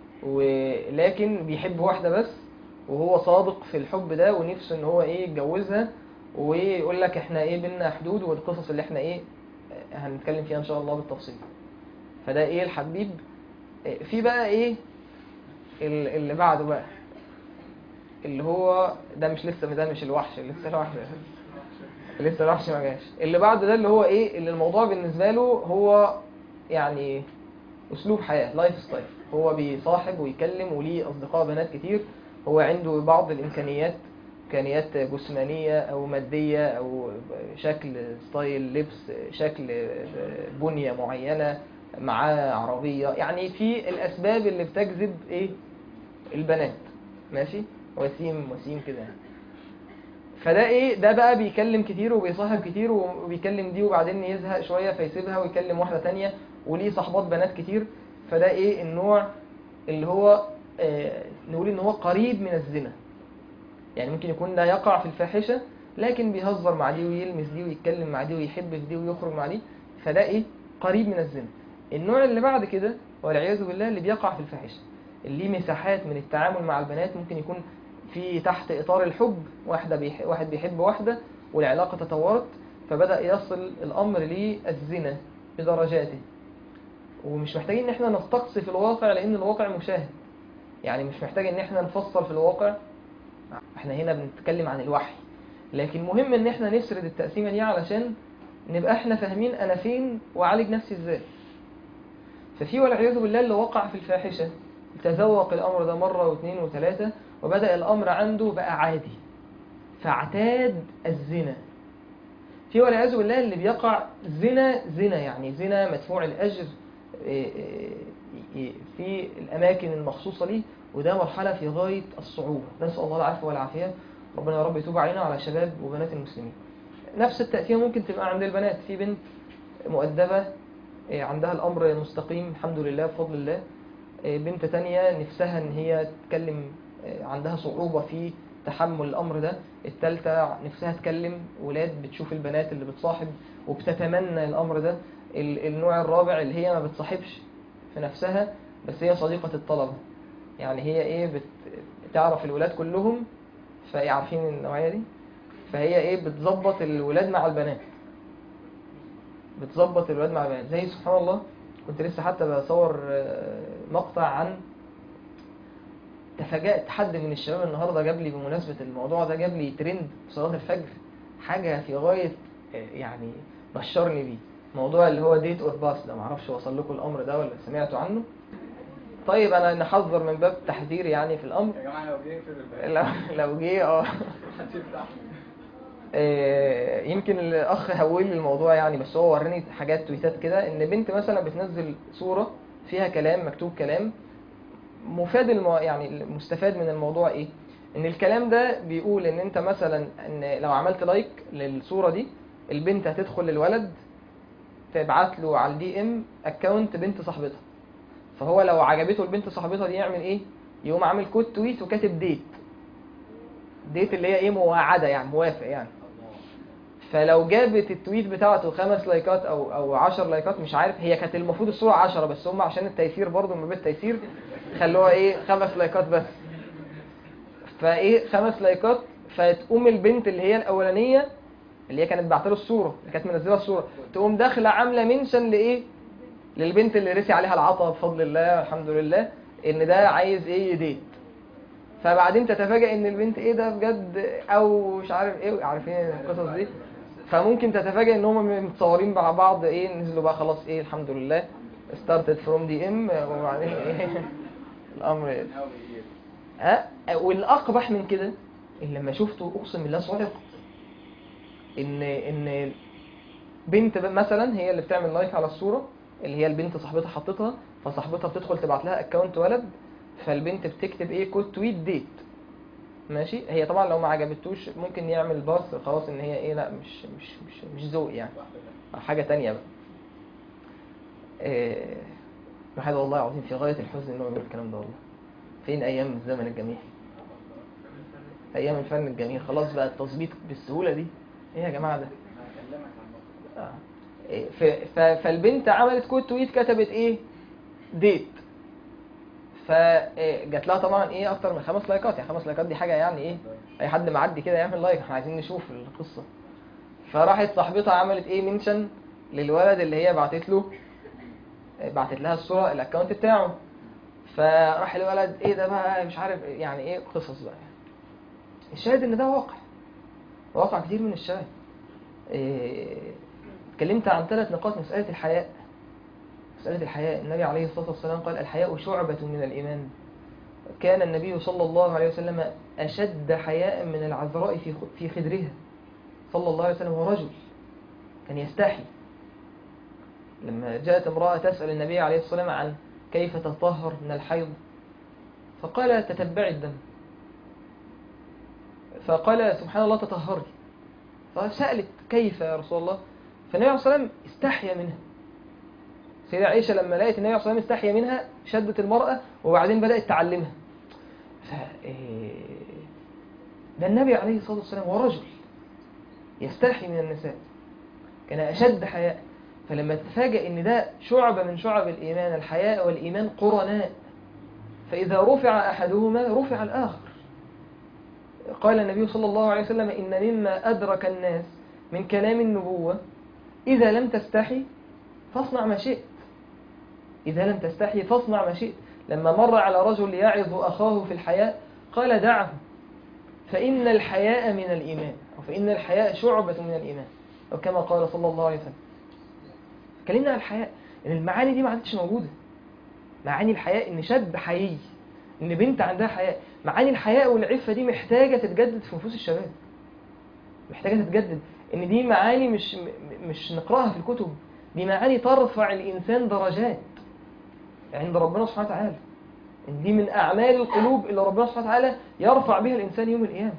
ولكن بيحب واحدة بس وهو صادق في الحب ده ونفسه ان هو ايه يتجوزها ويقول لك احنا ايه بينا حدود والقصص اللي احنا ايه آه، هنتكلم فيها ان شاء الله بالتفصيل فده ايه الحبيب آه، في بقى ايه ال- اللي بعده بقى اللي هو ده مش لسه ده مش الوحش لسه الوحش لسه الوحش ما جاش اللي بعد ده اللي هو ايه اللي الموضوع بالنسبه له هو يعني اسلوب حياه لايف ستايل هو بيصاحب ويكلم وليه اصدقاء بنات كتير هو عنده بعض الامكانيات امكانيات جسمانيه او ماديه او شكل ستايل لبس شكل بنيه معينه معاه عربيه يعني في الاسباب اللي بتجذب ايه البنات ماشي وسيم وسيم كده يعني فده ايه ده بقى بيكلم كتير وبيصاحب كتير وبيكلم دي وبعدين يزهق شوية فيسيبها ويكلم واحدة تانية وليه صحبات بنات كتير فده ايه النوع اللي هو آه نقول ان هو قريب من الزنا يعني ممكن يكون لا يقع في الفاحشة لكن بيهزر مع دي ويلمس دي ويتكلم مع دي ويحب في دي ويخرج مع دي فده ايه قريب من الزنا النوع اللي بعد كده والعياذ بالله اللي بيقع في الفاحشة اللي ليه مساحات من التعامل مع البنات ممكن يكون في تحت إطار الحب واحدة بيح... واحد بيحب واحدة والعلاقة تطورت فبدأ يصل الأمر للزنا بدرجاته ومش محتاجين ان احنا نستقصي في الواقع لان الواقع مشاهد يعني مش محتاج ان احنا نفصل في الواقع احنا هنا بنتكلم عن الوحي لكن مهم ان احنا نسرد التقسيمة دي علشان نبقى احنا فاهمين انا فين واعالج نفسي ازاي ففي والعياذ بالله اللي وقع في الفاحشة تذوق الامر ده مرة واثنين وثلاثة وبدأ الامر عنده بقى عادي فاعتاد الزنا في والعياذ بالله اللي بيقع زنا زنا يعني زنا مدفوع الأجر إيه، إيه، في الأماكن المخصوصة ليه وده مرحلة في غاية الصعوبة نسأل الله العفو والعافية ربنا يا رب يتوب علينا وعلى شباب وبنات المسلمين نفس التأثير ممكن تبقى عند البنات في بنت مؤدبة إيه، عندها الأمر مستقيم الحمد لله بفضل الله إيه، بنت تانية نفسها إن هي تتكلم إيه، عندها صعوبة في تحمل الأمر ده التالتة نفسها تكلم ولاد بتشوف البنات اللي بتصاحب وبتتمنى الأمر ده ال- النوع الرابع اللي هي ما بتصاحبش في نفسها بس هي صديقة الطلبة يعني هي ايه بت... بتعرف الولاد كلهم فهي عارفين النوعية دي فهي ايه بتظبط الولاد مع البنات بتظبط الولاد مع البنات زي سبحان الله كنت لسه حتى بصور آه، مقطع عن تفاجأت حد من الشباب النهارده جاب لي بمناسبة الموضوع ده جاب لي ترند في صلاة الفجر حاجة في غاية آه، يعني بشرني بيه موضوع اللي هو ديت اور باس ده معرفش وصل لكم الأمر ده ولا سمعتوا عنه طيب أنا نحذر من باب تحذير يعني في الأمر يا جماعه لو جه يقفل الباب لو لو جه اه محدش يفتح آه، يمكن الاخ هول لي الموضوع يعني بس هو وراني حاجات تويتات كده ان بنت مثلا بتنزل صوره فيها كلام مكتوب كلام مفاد المو... يعني المستفاد من الموضوع ايه ان الكلام ده بيقول ان انت مثلا ان لو عملت لايك للصوره دي البنت هتدخل للولد تبعت له على الدي ام اكونت بنت صاحبتها فهو لو عجبته البنت صاحبتها دي يعمل ايه يقوم عامل كود تويت وكاتب ديت ديت اللي هي ايه مواعده يعني موافق يعني فلو جابت التويت بتاعته خمس لايكات او او 10 لايكات مش عارف هي كانت المفروض الصوره 10 بس هم عشان التيسير برضه من باب التيسير خلوها ايه خمس لايكات بس فايه خمس لايكات فتقوم البنت اللي هي الاولانيه اللي هي كانت بعت له الصوره اللي كانت منزله الصوره تقوم داخله عامله منشن لايه للبنت اللي رسي عليها العطا بفضل الله الحمد لله ان ده عايز ايه يديت فبعدين تتفاجئ ان البنت ايه ده بجد او مش عارف ايه عارفين القصص دي فممكن تتفاجئ ان هم متصورين مع بعض ايه نزلوا بقى خلاص ايه الحمد لله started from دي ام وبعدين ايه الامر إيه؟ ها والاقبح من كده اللي لما شفته اقسم بالله صعق ان ان بنت ب- مثلا هي اللي بتعمل لايك على الصوره اللي هي البنت صاحبتها حطتها فصاحبتها بتدخل تبعت لها اكونت ولد فالبنت بتكتب ايه كود تويت ديت ماشي هي طبعا لو ما عجبتوش ممكن يعمل باص خلاص ان هي ايه لا مش مش مش مش ذوق يعني حاجه تانية بقى إيه الواحد والله العظيم في غايه الحزن انه يقول الكلام ده والله فين ايام الزمن الجميل ايام الفن الجميل خلاص بقى التظبيط بالسهوله دي ايه يا جماعه ده آه. إيه، ف- ف- فالبنت عملت كود تويت كتبت ايه ديت فجات لها طبعا ايه اكتر من خمس لايكات يعني خمس لايكات دي حاجه يعني ايه اي حد معدي كده يعمل لايك احنا عايزين نشوف القصه فراحت صاحبتها عملت ايه منشن للولد اللي هي بعتت له بعتت لها الصوره الاكونت بتاعه فراح الولد ايه ده بقى مش عارف إيه، يعني ايه قصص بقى الشاهد ان ده واقع واقع كتير من الشباب إيه، اتكلمت عن ثلاث نقاط مسألة الحياء مسألة الحياء النبي عليه الصلاة والسلام قال الحياء شعبة من الإيمان كان النبي صلى الله عليه وسلم أشد حياء من العذراء في خ- في خدرها صلى الله عليه وسلم هو رجل كان يستحي لما جاءت امرأة تسأل النبي عليه الصلاة والسلام عن كيف تطهر من الحيض فقال تتبعي الدم فقال سبحان الله تطهري فسألت كيف يا رسول الله فالنبي عليه الصلاة والسلام استحيا منها سيدة عائشة لما لقيت النبي عليه الصلاة والسلام استحيا منها شدت المرأة وبعدين بدأت تعلمها ف إيه، ده النبي عليه الصلاة والسلام هو رجل يستحي من النساء كان أشد حياء فلما تفاجأ ان ده شعبة من شعب الإيمان الحياء والإيمان قرناء فإذا رفع أحدهما رفع الآخر قال النبي صلى الله عليه وسلم إن مما أدرك الناس من كلام النبوة إذا لم تستحي فاصنع ما شئت إذا لم تستحي فاصنع ما شئت لما مر على رجل يعظ أخاه في الحياء قال دعه فإن الحياء من الإيمان أو فإن الحياء شعبة من الإيمان أو كما قال صلى الله عليه وسلم اتكلمنا عن الحياء إن المعاني دي ما عادتش موجودة معاني الحياء إن شاب حيي إن بنت عندها حياء معاني الحياء والعفة دي محتاجة تتجدد في نفوس الشباب محتاجة تتجدد إن دي معاني مش م- مش نقرأها في الكتب دي معاني ترفع الإنسان درجات عند ربنا سبحانه وتعالى ان دي من اعمال القلوب اللي ربنا سبحانه وتعالى يرفع بها الانسان يوم القيامه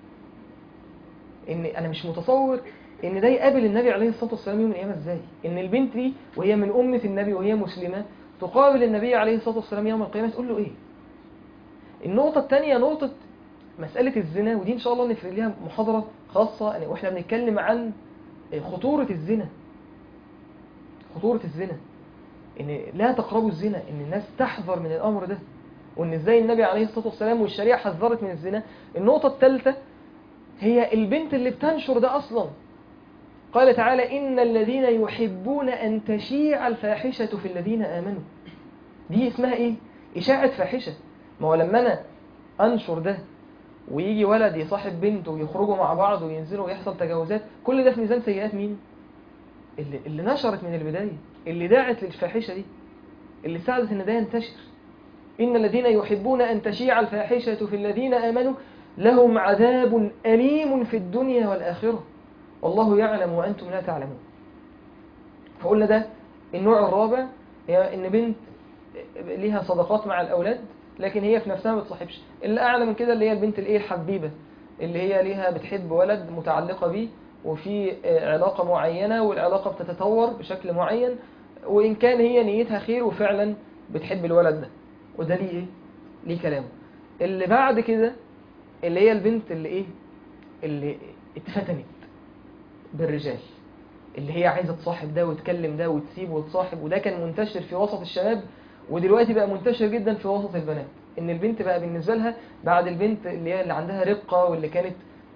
ان انا مش متصور ان ده يقابل النبي عليه الصلاه والسلام يوم القيامه ازاي ان البنت دي وهي من امه النبي وهي مسلمه تقابل النبي عليه الصلاه والسلام يوم القيامه تقول له ايه النقطه الثانيه نقطه مساله الزنا ودي ان شاء الله نفرد لها محاضره خاصه يعني واحنا بنتكلم عن خطوره الزنا خطوره الزنا ان لا تقربوا الزنا ان الناس تحذر من الامر ده وان ازاي النبي عليه الصلاه والسلام والشريعه حذرت من الزنا النقطه الثالثه هي البنت اللي بتنشر ده اصلا قال تعالى ان الذين يحبون ان تشيع الفاحشه في الذين امنوا دي اسمها ايه اشاعه فاحشه ما هو لما انا انشر ده ويجي ولد يصاحب بنت ويخرجوا مع بعض وينزلوا ويحصل تجاوزات كل ده في ميزان سيئات مين اللي, اللي نشرت من البدايه اللي دعت للفاحشه دي اللي ساعدت ان ده ينتشر ان الذين يحبون ان تشيع الفاحشه في الذين امنوا لهم عذاب اليم في الدنيا والاخره والله يعلم وانتم لا تعلمون فقلنا ده النوع الرابع هي ان بنت ليها صداقات مع الاولاد لكن هي في نفسها ما بتصاحبش اللي اعلى من كده اللي هي البنت الايه الحبيبه اللي هي ليها بتحب ولد متعلقه بيه وفي علاقه معينه والعلاقه بتتطور بشكل معين وان كان هي نيتها خير وفعلا بتحب الولد ده وده ليه ايه ليه كلامه اللي بعد كده اللي هي البنت اللي ايه اللي اتفتنت بالرجال اللي هي عايزه تصاحب ده وتكلم ده وتسيب وتصاحب وده كان منتشر في وسط الشباب ودلوقتي بقى منتشر جدا في وسط البنات ان البنت بقى بالنسبه لها بعد البنت اللي هي اللي عندها رقه واللي كانت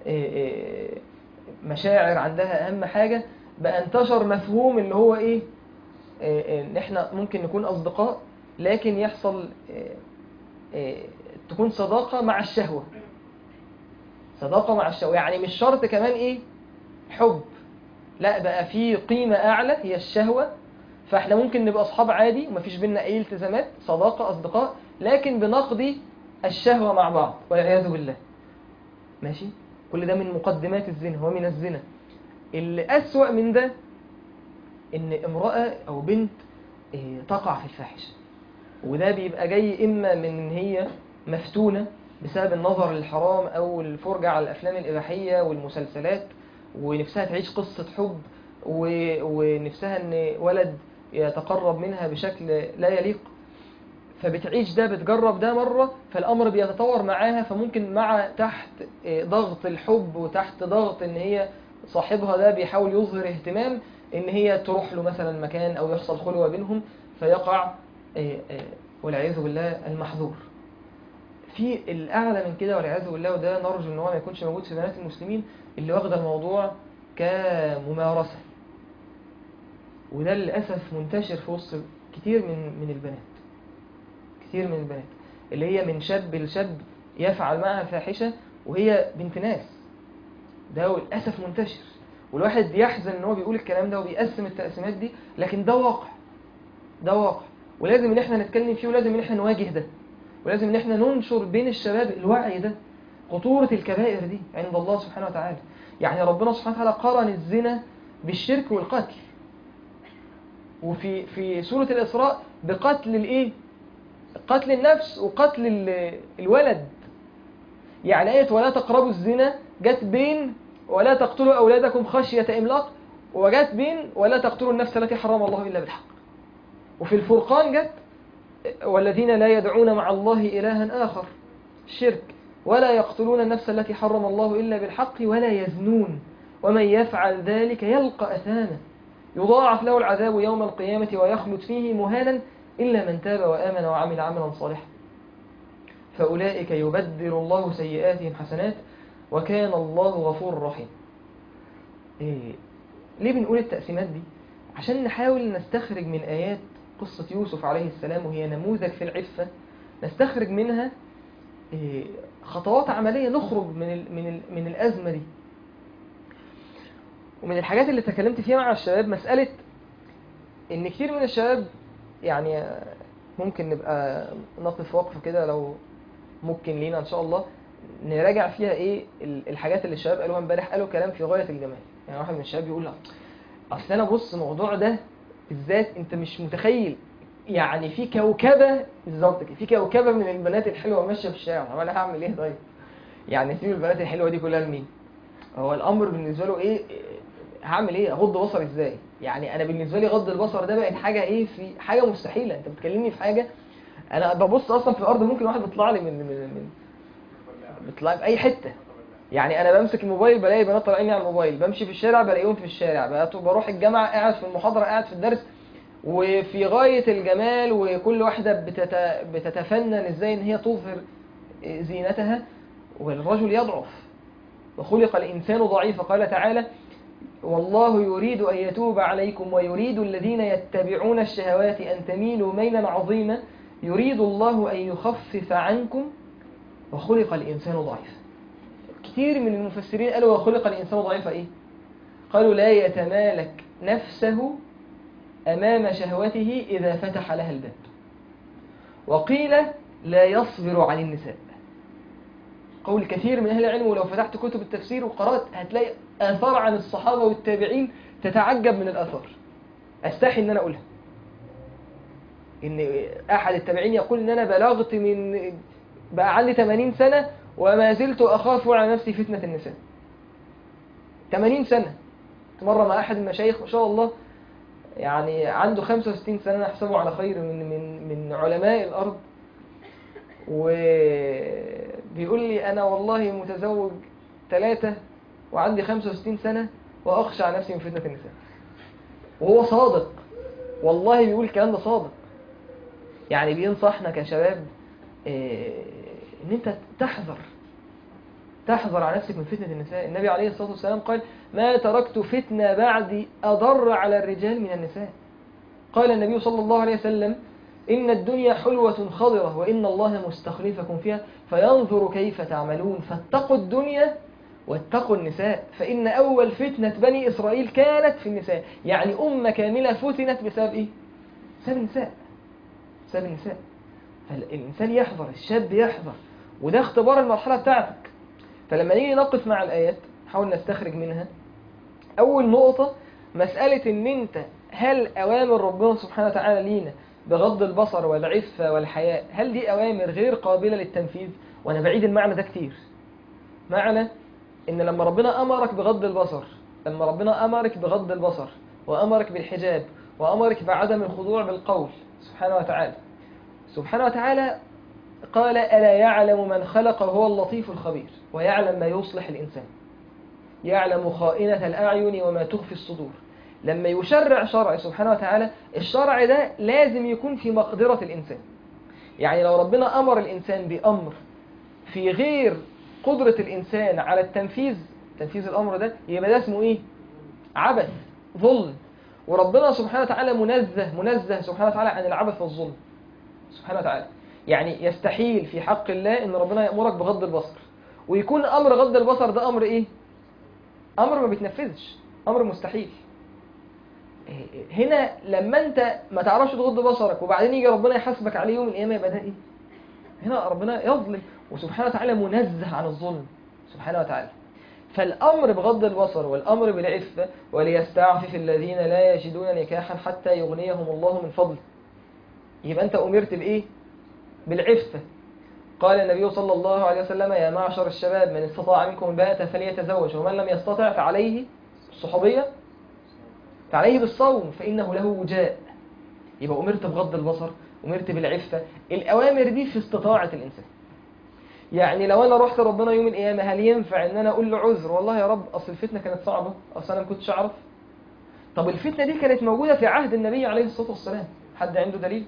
مشاعر عندها اهم حاجه بقى انتشر مفهوم اللي هو ايه ان احنا ممكن نكون اصدقاء لكن يحصل تكون صداقه مع الشهوه صداقه مع الشهوه يعني مش شرط كمان ايه حب لا بقى في قيمه اعلى هي الشهوه فاحنا ممكن نبقى اصحاب عادي ومفيش بينا اي التزامات صداقه اصدقاء لكن بنقضي الشهوه مع بعض والعياذ بالله ماشي كل ده من مقدمات الزنا ومن الزنا اللي اسوأ من ده ان امراه او بنت تقع في الفاحشه وده بيبقى جاي اما من ان هي مفتونه بسبب النظر للحرام او الفرجه على الافلام الاباحيه والمسلسلات ونفسها تعيش قصه حب ونفسها ان ولد يتقرب منها بشكل لا يليق فبتعيش ده بتجرب ده مرة فالأمر بيتطور معاها فممكن مع تحت ضغط الحب وتحت ضغط ان هي صاحبها ده بيحاول يظهر اهتمام ان هي تروح له مثلا مكان او يحصل خلوة بينهم فيقع والعياذ بالله المحظور في الأعلى من كده والعياذ بالله وده نرجو ان هو ما يكونش موجود في بنات المسلمين اللي واخده الموضوع كممارسة وده للأسف منتشر في وسط كتير من من البنات كتير من البنات اللي هي من شاب لشاب يفعل معها فاحشة وهي بنت ناس ده للأسف منتشر والواحد يحزن ان هو بيقول الكلام ده وبيقسم التقسيمات دي لكن ده واقع ده واقع ولازم ان احنا نتكلم فيه ولازم ان احنا نواجه ده ولازم ان احنا ننشر بين الشباب الوعي ده خطورة الكبائر دي عند الله سبحانه وتعالى يعني ربنا سبحانه وتعالى قارن الزنا بالشرك والقتل وفي في سورة الإسراء بقتل الإيه؟ قتل النفس وقتل الولد يعني آية ولا تقربوا الزنا جت بين ولا تقتلوا أولادكم خشية إملاق وجت بين ولا تقتلوا النفس التي حرم الله إلا بالحق وفي الفرقان جت والذين لا يدعون مع الله إلها آخر الشرك ولا يقتلون النفس التي حرم الله إلا بالحق ولا يزنون ومن يفعل ذلك يلقى أثاما يضاعف له العذاب يوم القيامة ويخلد فيه مهانا إلا من تاب وآمن وعمل عملا صالحا فأولئك يبدل الله سيئاتهم حسنات وكان الله غفور رحيم إيه ليه بنقول التقسيمات دي عشان نحاول نستخرج من آيات قصة يوسف عليه السلام وهي نموذج في العفة نستخرج منها إيه خطوات عملية نخرج من ال من ال من الأزمة دي ومن الحاجات اللي تكلمت فيها مع الشباب مسألة إن كتير من الشباب يعني ممكن نبقى نقف وقفة كده لو ممكن لينا إن شاء الله نراجع فيها إيه الحاجات اللي الشباب قالوها امبارح قالوا كلام في غاية الجمال يعني واحد من الشباب يقول لك أصل أنا بص الموضوع ده بالذات أنت مش متخيل يعني في كوكبه بالظبط كده في كوكبه من البنات الحلوه ماشيه في الشارع طب انا هعمل ايه طيب يعني سيب البنات الحلوه دي كلها لمين هو الامر بالنسبه له ايه هعمل ايه اغض بصري ازاي يعني انا بالنسبه لي غض البصر ده بقت حاجه ايه في حاجه مستحيله انت بتكلمني في حاجه انا ببص اصلا في الارض ممكن واحد بيطلع لي من من من بيطلع في اي حته يعني انا بمسك الموبايل بلاقي بنات طالعين لي على الموبايل بمشي في الشارع بلاقيهم في الشارع بقى- بروح الجامعه قاعد في المحاضره قاعد في الدرس وفي غايه الجمال وكل واحده بتت... بتتفنن ازاي ان هي تظهر زينتها والرجل يضعف وخلق الانسان ضعيفا قال تعالى والله يريد أن يتوب عليكم ويريد الذين يتبعون الشهوات أن تميلوا ميلا عظيما يريد الله أن يخفف عنكم وخلق الإنسان ضعيفا كثير من المفسرين قالوا وخلق الإنسان ضعيفا إيه؟ قالوا لا يتمالك نفسه أمام شهوته إذا فتح لها الباب وقيل لا يصبر عن النساء قول كثير من أهل العلم ولو فتحت كتب التفسير وقرأت هتلاقي آثار عن الصحابة والتابعين تتعجب من الآثار أستحي إن أنا أقولها إن أحد التابعين يقول إن أنا بلغت من بقى عندي 80 سنة وما زلت أخاف على نفسي فتنة النساء 80 سنة مرة مع أحد المشايخ ما شاء الله يعني عنده 65 سنة نحسبه على خير من من من علماء الأرض وبيقول لي أنا والله متزوج ثلاثة وعندي 65 سنة وأخشى على نفسي من فتنة النساء وهو صادق والله بيقول الكلام ده صادق يعني بينصحنا كشباب إيه، ان انت تحذر تحذر على نفسك من فتنة النساء النبي عليه الصلاة والسلام قال ما تركت فتنة بعدي أضر على الرجال من النساء قال النبي صلى الله عليه وسلم إن الدنيا حلوة خضرة وإن الله مستخلفكم فيها فينظر كيف تعملون فاتقوا الدنيا واتقوا النساء فإن أول فتنة بني إسرائيل كانت في النساء يعني أمة كاملة فتنت بسبب إيه؟ بسبب النساء بسبب النساء فالإنسان يحذر الشاب يحذر وده اختبار المرحلة بتاعتك فلما نيجي نقف مع الآيات نحاول نستخرج منها أول نقطة مسألة إن أنت هل أوامر ربنا سبحانه وتعالى لينا بغض البصر والعفة والحياء هل دي أوامر غير قابلة للتنفيذ وأنا بعيد المعنى ده كتير معنى إن لما ربنا أمرك بغض البصر لما ربنا أمرك بغض البصر وأمرك بالحجاب وأمرك بعدم الخضوع بالقول سبحانه وتعالى سبحانه وتعالى قال ألا يعلم من خلق وهو اللطيف الخبير ويعلم ما يصلح الإنسان يعلم خائنة الأعين وما تخفي الصدور لما يشرع شرع سبحانه وتعالى الشرع ده لازم يكون في مقدرة الإنسان يعني لو ربنا أمر الإنسان بأمر في غير قدرة الإنسان على التنفيذ تنفيذ الأمر ده يبقى ده اسمه إيه؟ عبث ظلم وربنا سبحانه وتعالى منزه منزه سبحانه وتعالى عن العبث والظلم سبحانه وتعالى يعني يستحيل في حق الله ان ربنا يأمرك بغض البصر ويكون امر غض البصر ده امر ايه امر ما بيتنفذش امر مستحيل هنا لما انت ما تعرفش تغض بصرك وبعدين يجي ربنا يحاسبك عليه يوم القيامه يبقى ده ايه هنا ربنا يظلم وسبحانه وتعالى منزه عن الظلم سبحانه وتعالى فالأمر بغض البصر والأمر بالعفة وليستعفف الذين لا يجدون نكاحا حتى يغنيهم الله من فضله يبقى أنت أمرت بإيه؟ بالعفة قال النبي صلى الله عليه وسلم يا معشر الشباب من استطاع منكم الباءة فليتزوج ومن لم يستطع فعليه الصحوبية فعليه بالصوم فإنه له وجاء يبقى أمرت بغض البصر أمرت بالعفة الأوامر دي في استطاعة الإنسان يعني لو انا رحت ربنا يوم القيامه هل ينفع ان انا اقول له عذر والله يا رب اصل الفتنه كانت صعبه اصل انا ما كنتش اعرف طب الفتنه دي كانت موجوده في عهد النبي عليه الصلاه والسلام حد عنده دليل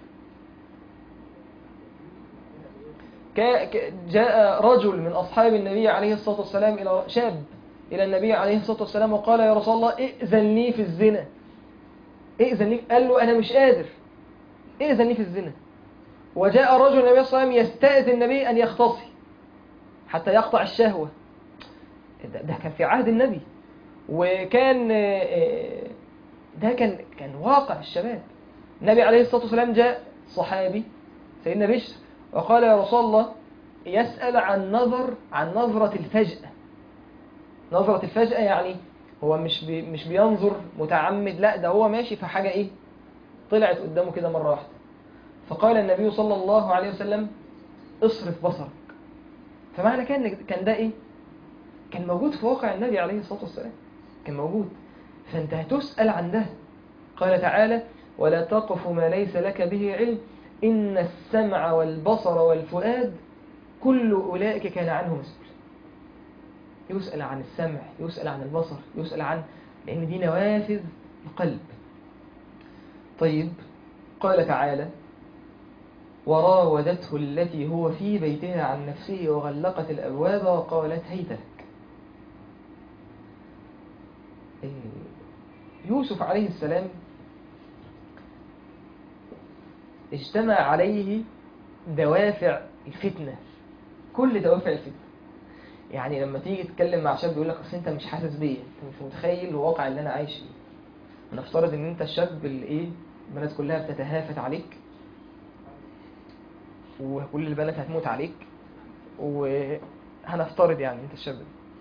جاء رجل من اصحاب النبي عليه الصلاه والسلام الى شاب الى النبي عليه الصلاه والسلام وقال يا رسول الله ائذن لي في الزنا ائذن لي قال له انا مش قادر ائذن لي في الزنا وجاء رجل النبي صلى الله عليه وسلم يستأذن النبي أن يختصي حتى يقطع الشهوة ده, ده كان في عهد النبي وكان ده كان كان واقع الشباب النبي عليه الصلاة والسلام جاء صحابي سيدنا بشر وقال يا رسول الله يسأل عن نظر عن نظرة الفجأة نظرة الفجأة يعني هو مش بي مش بينظر متعمد لا ده هو ماشي في حاجة ايه طلعت قدامه كده مرة واحدة فقال النبي صلى الله عليه وسلم اصرف بصرك فمعنى كان كان ده ايه كان موجود في واقع النبي عليه الصلاة والسلام كان موجود فانت هتسأل عن ده قال تعالى ولا تقف ما ليس لك به علم إن السمع والبصر والفؤاد كل أولئك كان عنه مسؤول يسأل عن السمع يسأل عن البصر يسأل عن لأن دي نوافذ القلب طيب قال تعالى وراودته التي هو في بيتها عن نفسه وغلقت الأبواب وقالت هيت لك يوسف عليه السلام اجتمع عليه دوافع الفتنة كل دوافع الفتنة يعني لما تيجي تتكلم مع شاب يقول لك اصل انت مش حاسس بيا انت مش متخيل الواقع اللي انا عايش فيه نفترض ان انت الشاب اللي ايه البنات كلها بتتهافت عليك وكل البنات هتموت عليك وهنفترض يعني انت الشاب ده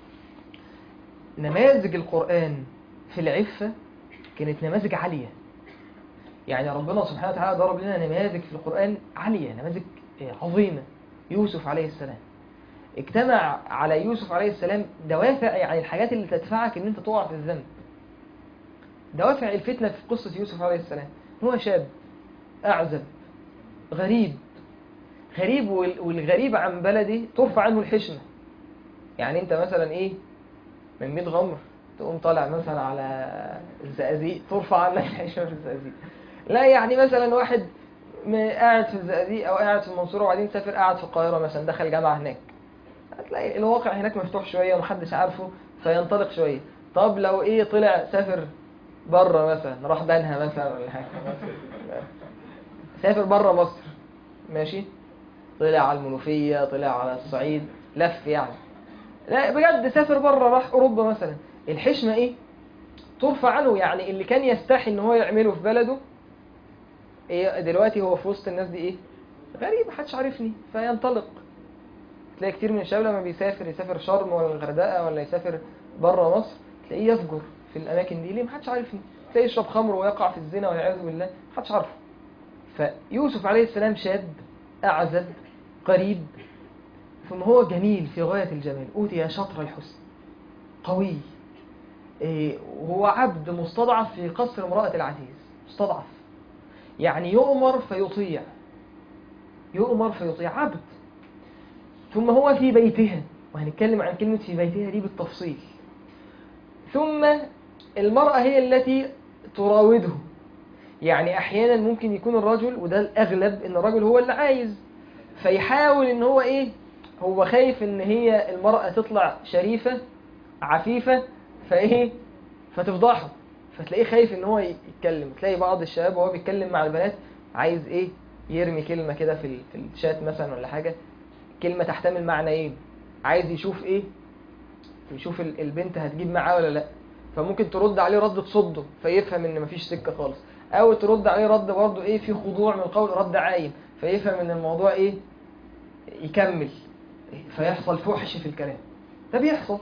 نماذج القرآن في العفة كانت نماذج عالية يعني ربنا سبحانه وتعالى ضرب لنا نماذج في القرآن عالية نماذج عظيمة يوسف عليه السلام اجتمع على يوسف عليه السلام دوافع يعني الحاجات اللي تدفعك ان انت تقع في الذنب دوافع الفتنة في قصة يوسف عليه السلام هو شاب أعزب غريب غريب والغريب عن بلده ترفع عنه الحشمة يعني انت مثلا ايه من 100 غمر تقوم طالع مثلا على الزقازيق ترفع عنك الحشمة في الزقازيق لا يعني مثلا واحد قاعد في الزقازيق او قاعد في المنصورة وبعدين سافر قاعد في القاهرة مثلا دخل جامعة هناك هتلاقي الواقع هناك مفتوح شوية ومحدش عارفه فينطلق شوية طب لو ايه طلع سافر بره مثلا راح بنها مثلا ولا حاجة سافر بره مصر ماشي طلع على المنوفية طلع على الصعيد لف يعني لا بجد سافر بره راح أوروبا مثلا الحشمة إيه ترفع عنه يعني اللي كان يستحي إن هو يعمله في بلده إيه دلوقتي هو في وسط الناس دي إيه غريب محدش عارفني فينطلق تلاقي كتير من الشباب لما بيسافر يسافر شرم ولا الغردقة ولا يسافر بره مصر تلاقيه يفجر في الأماكن دي ليه محدش عارفني تلاقيه يشرب خمر ويقع في الزنا والعياذ بالله محدش عارفه فيوسف عليه السلام شاب أعزب قريب ثم هو جميل في غاية الجمال أوتي شطر الحسن قوي إيه وهو عبد مستضعف في قصر امرأة العزيز مستضعف يعني يؤمر فيطيع يؤمر فيطيع عبد ثم هو في بيتها وهنتكلم عن كلمة في بيتها دي بالتفصيل ثم المرأة هي التي تراوده يعني أحيانا ممكن يكون الرجل وده الأغلب إن الرجل هو اللي عايز فيحاول إن هو إيه هو خايف إن هي المرأة تطلع شريفة عفيفة فإيه فتفضحه فتلاقيه خايف إن هو يتكلم تلاقي بعض الشباب وهو بيتكلم مع البنات عايز إيه يرمي كلمة كده في في الشات مثلا ولا حاجة كلمة تحتمل معنى إيه عايز يشوف إيه يشوف البنت هتجيب معاه ولا لا فممكن ترد عليه رد تصده فيفهم ان مفيش سكة خالص او ترد عليه رد برضه ايه في خضوع من القول رد عايم فيفهم ان الموضوع ايه يكمل فيحصل فحش في الكلام ده بيحصل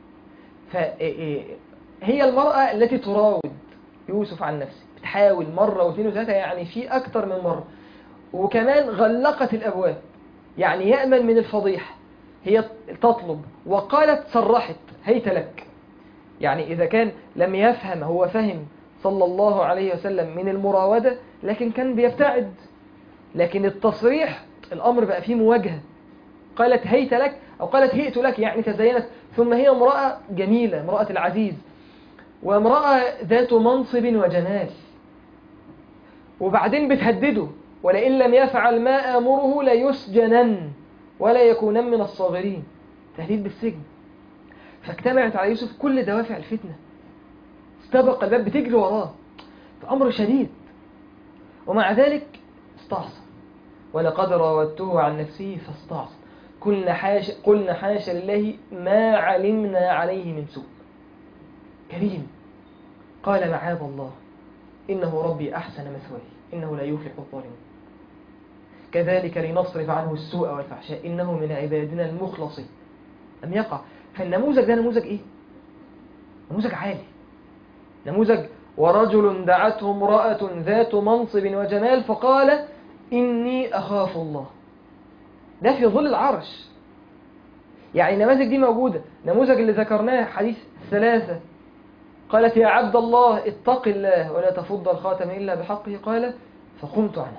فهي المرأة التي تراود يوسف عن نفسه بتحاول مرة واثنين وثلاثة يعني في أكتر من مرة وكمان غلقت الأبواب يعني يأمن من الفضيحة هي تطلب وقالت صرحت هيت لك يعني إذا كان لم يفهم هو فهم صلى الله عليه وسلم من المراودة لكن كان بيبتعد لكن التصريح الأمر بقى فيه مواجهة قالت هيت لك أو قالت هئت لك يعني تزينت ثم هي امرأة جميلة امرأة العزيز وامرأة ذات منصب وجمال وبعدين بتهدده ولئن لم يفعل ما آمره ليسجنن ولا يكونن من الصاغرين تهديد بالسجن فاجتمعت على يوسف كل دوافع الفتنة استبق الباب بتجري وراه فأمر شديد ومع ذلك استعصم ولقد راودته عن نفسه فاستعصم قلنا حاش قلنا حاشا لله ما علمنا عليه من سوء كريم قال معاذ الله إنه ربي أحسن مثواي إنه لا يفلح الظالمون كذلك لنصرف عنه السوء والفحشاء إنه من عبادنا المخلصين لم يقع فالنموذج ده نموذج إيه؟ نموذج عالي نموذج ورجل دعته امرأة ذات منصب وجمال فقال إني أخاف الله ده في ظل العرش يعني النماذج دي موجودة نموذج اللي ذكرناه حديث ثلاثة قالت يا عبد الله اتق الله ولا تفض الخاتم إلا بحقه قال فقمت عنه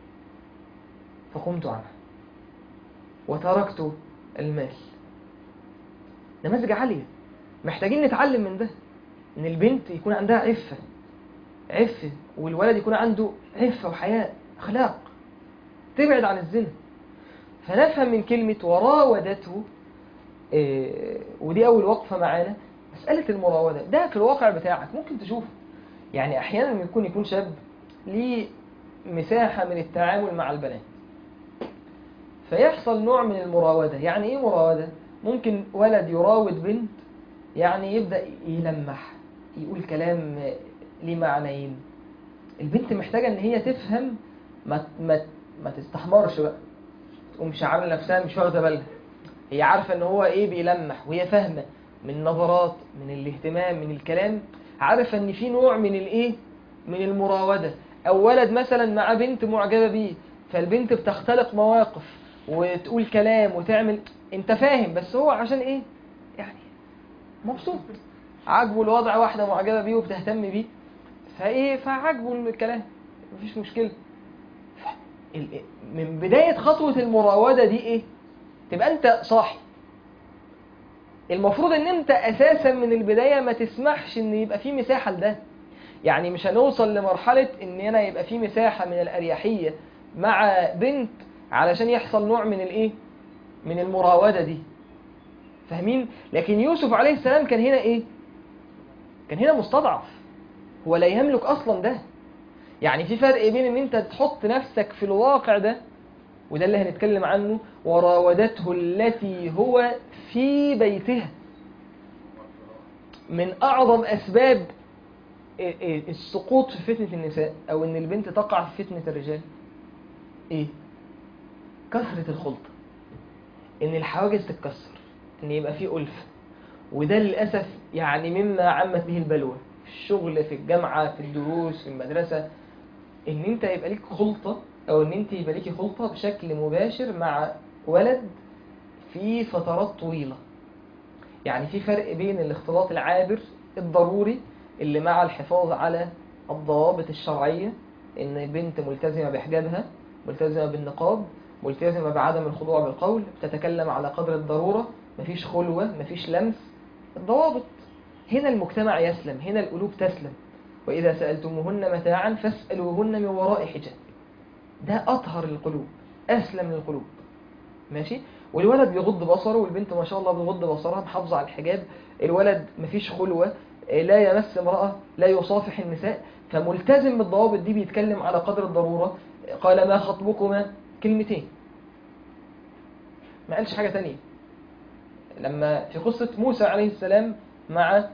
فقمت عنه وتركت المال نماذج عالية محتاجين نتعلم من ده ان البنت يكون عندها عفة عفة والولد يكون عنده عفة وحياء اخلاق تبعد عن الزنا فنفهم من كلمة وراودته إيه ودي اول وقفة معانا مسألة المراودة ده في الواقع بتاعك ممكن تشوفه يعني احيانا يكون يكون شاب ليه مساحة من التعامل مع البنات فيحصل نوع من المراودة يعني ايه مراودة ممكن ولد يراود بنت يعني يبدأ يلمح يقول كلام ليه معنيين البنت محتاجة ان هي تفهم ما ما ما تستحمرش بقى تقومش عامله نفسها مش واخده بالها هي عارفة ان هو ايه بيلمح وهي فاهمة من النظرات من الاهتمام من الكلام عارفة ان في نوع من الايه من المراودة او ولد مثلا مع بنت معجبة بيه فالبنت بتختلق مواقف وتقول كلام وتعمل انت فاهم بس هو عشان ايه يعني مبسوط عاجبه الوضع واحدة معجبة بيه وبتهتم بيه فايه فعاجبه الكلام مفيش مشكلة ف- ال- من بداية خطوة المراودة دي ايه تبقى انت صاحي المفروض ان انت اساسا من البداية ما تسمحش ان يبقى في مساحة لده يعني مش هنوصل لمرحلة ان انا يبقى في مساحة من الاريحية مع بنت علشان يحصل نوع من الايه من المراودة دي فاهمين لكن يوسف عليه السلام كان هنا ايه كان هنا مستضعف هو لا يملك اصلا ده يعني في فرق بين ان انت تحط نفسك في الواقع ده وده اللي هنتكلم عنه وراودته التي هو في بيتها من اعظم اسباب إيه إيه السقوط في فتنة النساء او ان البنت تقع في فتنة الرجال ايه كثرة الخلطة ان الحواجز تتكسر ان يبقى فيه ألفة وده للأسف يعني مما عمت به البلوى في الشغل في الجامعة في الدروس في المدرسة ان انت يبقى ليك خلطة او ان انت يبقى ليكي خلطة بشكل مباشر مع ولد في فترات طويلة يعني في فرق بين الاختلاط العابر الضروري اللي مع الحفاظ على الضوابط الشرعية ان البنت ملتزمة بحجابها ملتزمة بالنقاب ملتزمة بعدم الخضوع بالقول بتتكلم على قدر الضرورة مفيش خلوة مفيش لمس الضوابط هنا المجتمع يسلم هنا القلوب تسلم وإذا سألتموهن متاعا فاسألوهن من وراء حجاب ده أطهر القلوب أسلم للقلوب ماشي والولد بيغض بصره والبنت ما شاء الله بتغض بصرها محافظة على الحجاب الولد مفيش خلوة لا يمس امرأة لا يصافح النساء فملتزم بالضوابط دي بيتكلم على قدر الضرورة قال ما خطبكما كلمتين ما قالش حاجة تانية لما في قصة موسى عليه السلام مع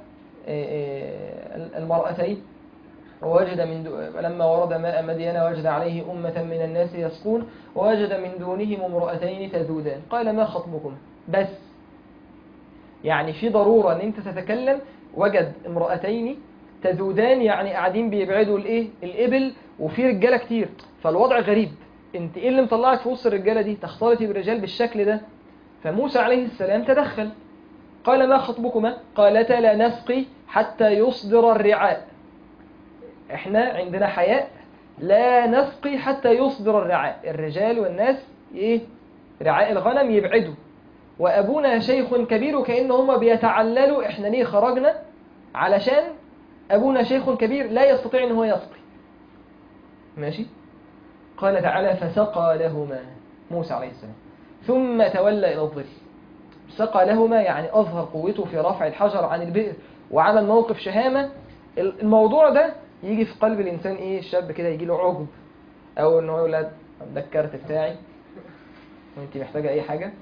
المرأتين ووجد من دو... لما ورد ماء مدين وجد عليه أمة من الناس يسقون ووجد من دونهم امرأتين تذودان قال ما خطبكم بس يعني في ضرورة ان انت تتكلم وجد امرأتين تذودان يعني قاعدين بيبعدوا الايه الابل وفي رجاله كتير فالوضع غريب انت ايه اللي مطلعك في وسط الرجاله دي تختلطي بالرجال بالشكل ده فموسى عليه السلام تدخل قال ما خطبكما قالتا لا نسقي حتى يصدر الرعاء احنا عندنا حياء لا نسقي حتى يصدر الرعاء الرجال والناس ايه رعاء الغنم يبعدوا وابونا شيخ كبير وكأن هما بيتعللوا احنا ليه خرجنا علشان ابونا شيخ كبير لا يستطيع ان هو يسقي ماشي قال تعالى فسقى لهما موسى عليه السلام ثم تولى الى الظل سقى لهما يعني اظهر قوته في رفع الحجر عن البئر وعمل موقف شهامة الموضوع ده يجي في قلب الانسان ايه الشاب كده يجي له عجب او ان هو يقول ده الكارت بتاعي وانت محتاجه اي حاجه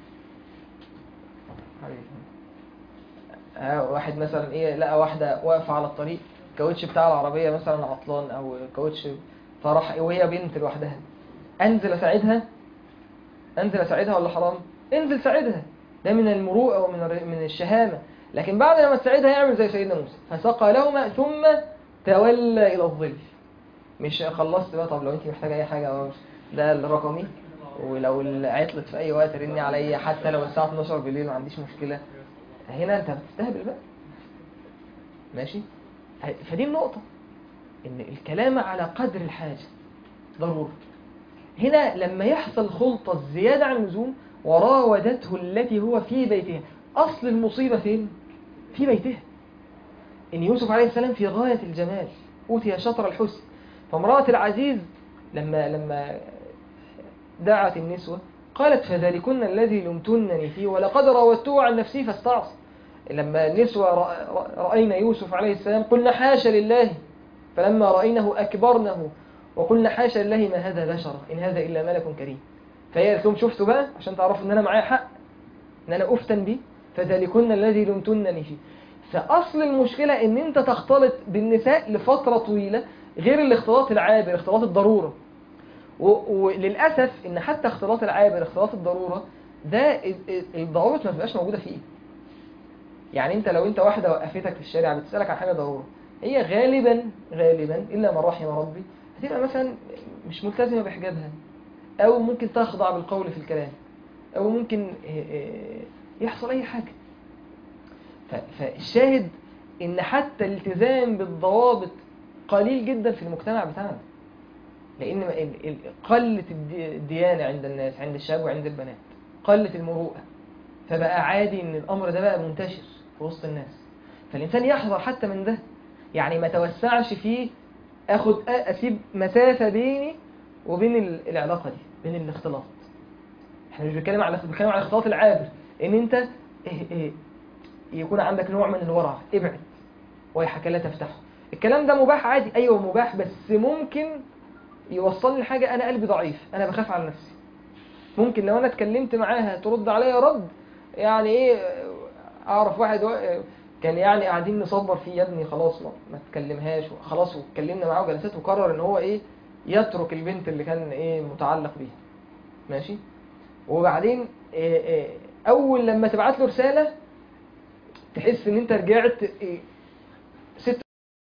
واحد مثلا ايه لقى واحده واقفه على الطريق الكاوتش بتاع العربيه مثلا عطلان او كاوتش فراح وهي بنت لوحدها انزل اساعدها انزل اساعدها ولا حرام انزل ساعدها ده من المروءه ومن من الشهامه لكن بعد لما تساعدها يعمل زي سيدنا موسى فسقى لهما ثم تولى الى الظل مش خلصت بقى طب لو انت محتاجه اي حاجه أهو، ده الرقمي ولو عطلت في اي وقت رني عليا حتى لو الساعه 12 بالليل ما عنديش مشكله هنا انت بتستهبل بقى ماشي فدي النقطه ان الكلام على قدر الحاجه ضروري هنا لما يحصل خلطة زيادة عن اللزوم وراودته التي هو في بيتها أصل المصيبة فين؟ في بيتها إن يوسف عليه السلام في غاية الجمال أوتي شطر الحسن فامرأة العزيز لما لما دعت النسوة قالت فذلكن الذي لمتنني فيه ولقد راودته عن نفسي فاستعصى لما النسوة رأ- رأينا يوسف عليه السلام قلنا حاشا لله فلما رأينه أكبرنه وقلنا حاشا لله ما هذا بشرا إن هذا إلا ملك كريم فهي قالت لهم شفتوا بقى عشان تعرفوا إن أنا معايا حق إن أنا أفتن به فذلكن الذي لمتنني فيه فأصل المشكلة إن أنت تختلط بالنساء لفترة طويلة غير الاختلاط العابر اختلاط الضرورة و- وللأسف إن حتى اختلاط العابر اختلاط الضرورة ده ال- ال- الضوابط ما بتبقاش موجودة فيه يعني انت لو انت واحدة وقفتك في الشارع بتسألك عن حاجة ضرورة هي غالبا غالبا إلا من رحم ربي هتبقى مثلا مش ملتزمة بحجابها أو ممكن تخضع بالقول في الكلام أو ممكن اه، اه، يحصل أي حاجة ف- فالشاهد إن حتى الالتزام بالضوابط قليل جدا في المجتمع بتاعنا لأن ال- ال- قلة الدي- الديانة عند الناس عند الشباب وعند البنات قلة المروءة فبقى عادي ان الامر ده بقى منتشر في وسط الناس فالانسان يحذر حتى من ده يعني ما توسعش فيه اخد أ- اسيب مسافه بيني وبين ال- العلاقه دي بين الاختلاط احنا مش بنتكلم على بنتكلم على الاختلاط العابر ان انت إيه إيه يكون عندك نوع من الورع ابعد ويحك لا تفتحه الكلام ده مباح عادي ايوه مباح بس ممكن يوصلني لحاجه انا قلبي ضعيف انا بخاف على نفسي ممكن لو انا اتكلمت معاها ترد عليا رد يعني ايه اعرف واحد و- كان يعني قاعدين نصبر فيه يا ابني خلاص ما, ما تكلمهاش خلاص واتكلمنا معاه جلسات وقرر ان هو ايه يترك البنت اللي كان ايه متعلق بيها ماشي وبعدين إيه إيه اول لما تبعت له رساله تحس ان انت رجعت إيه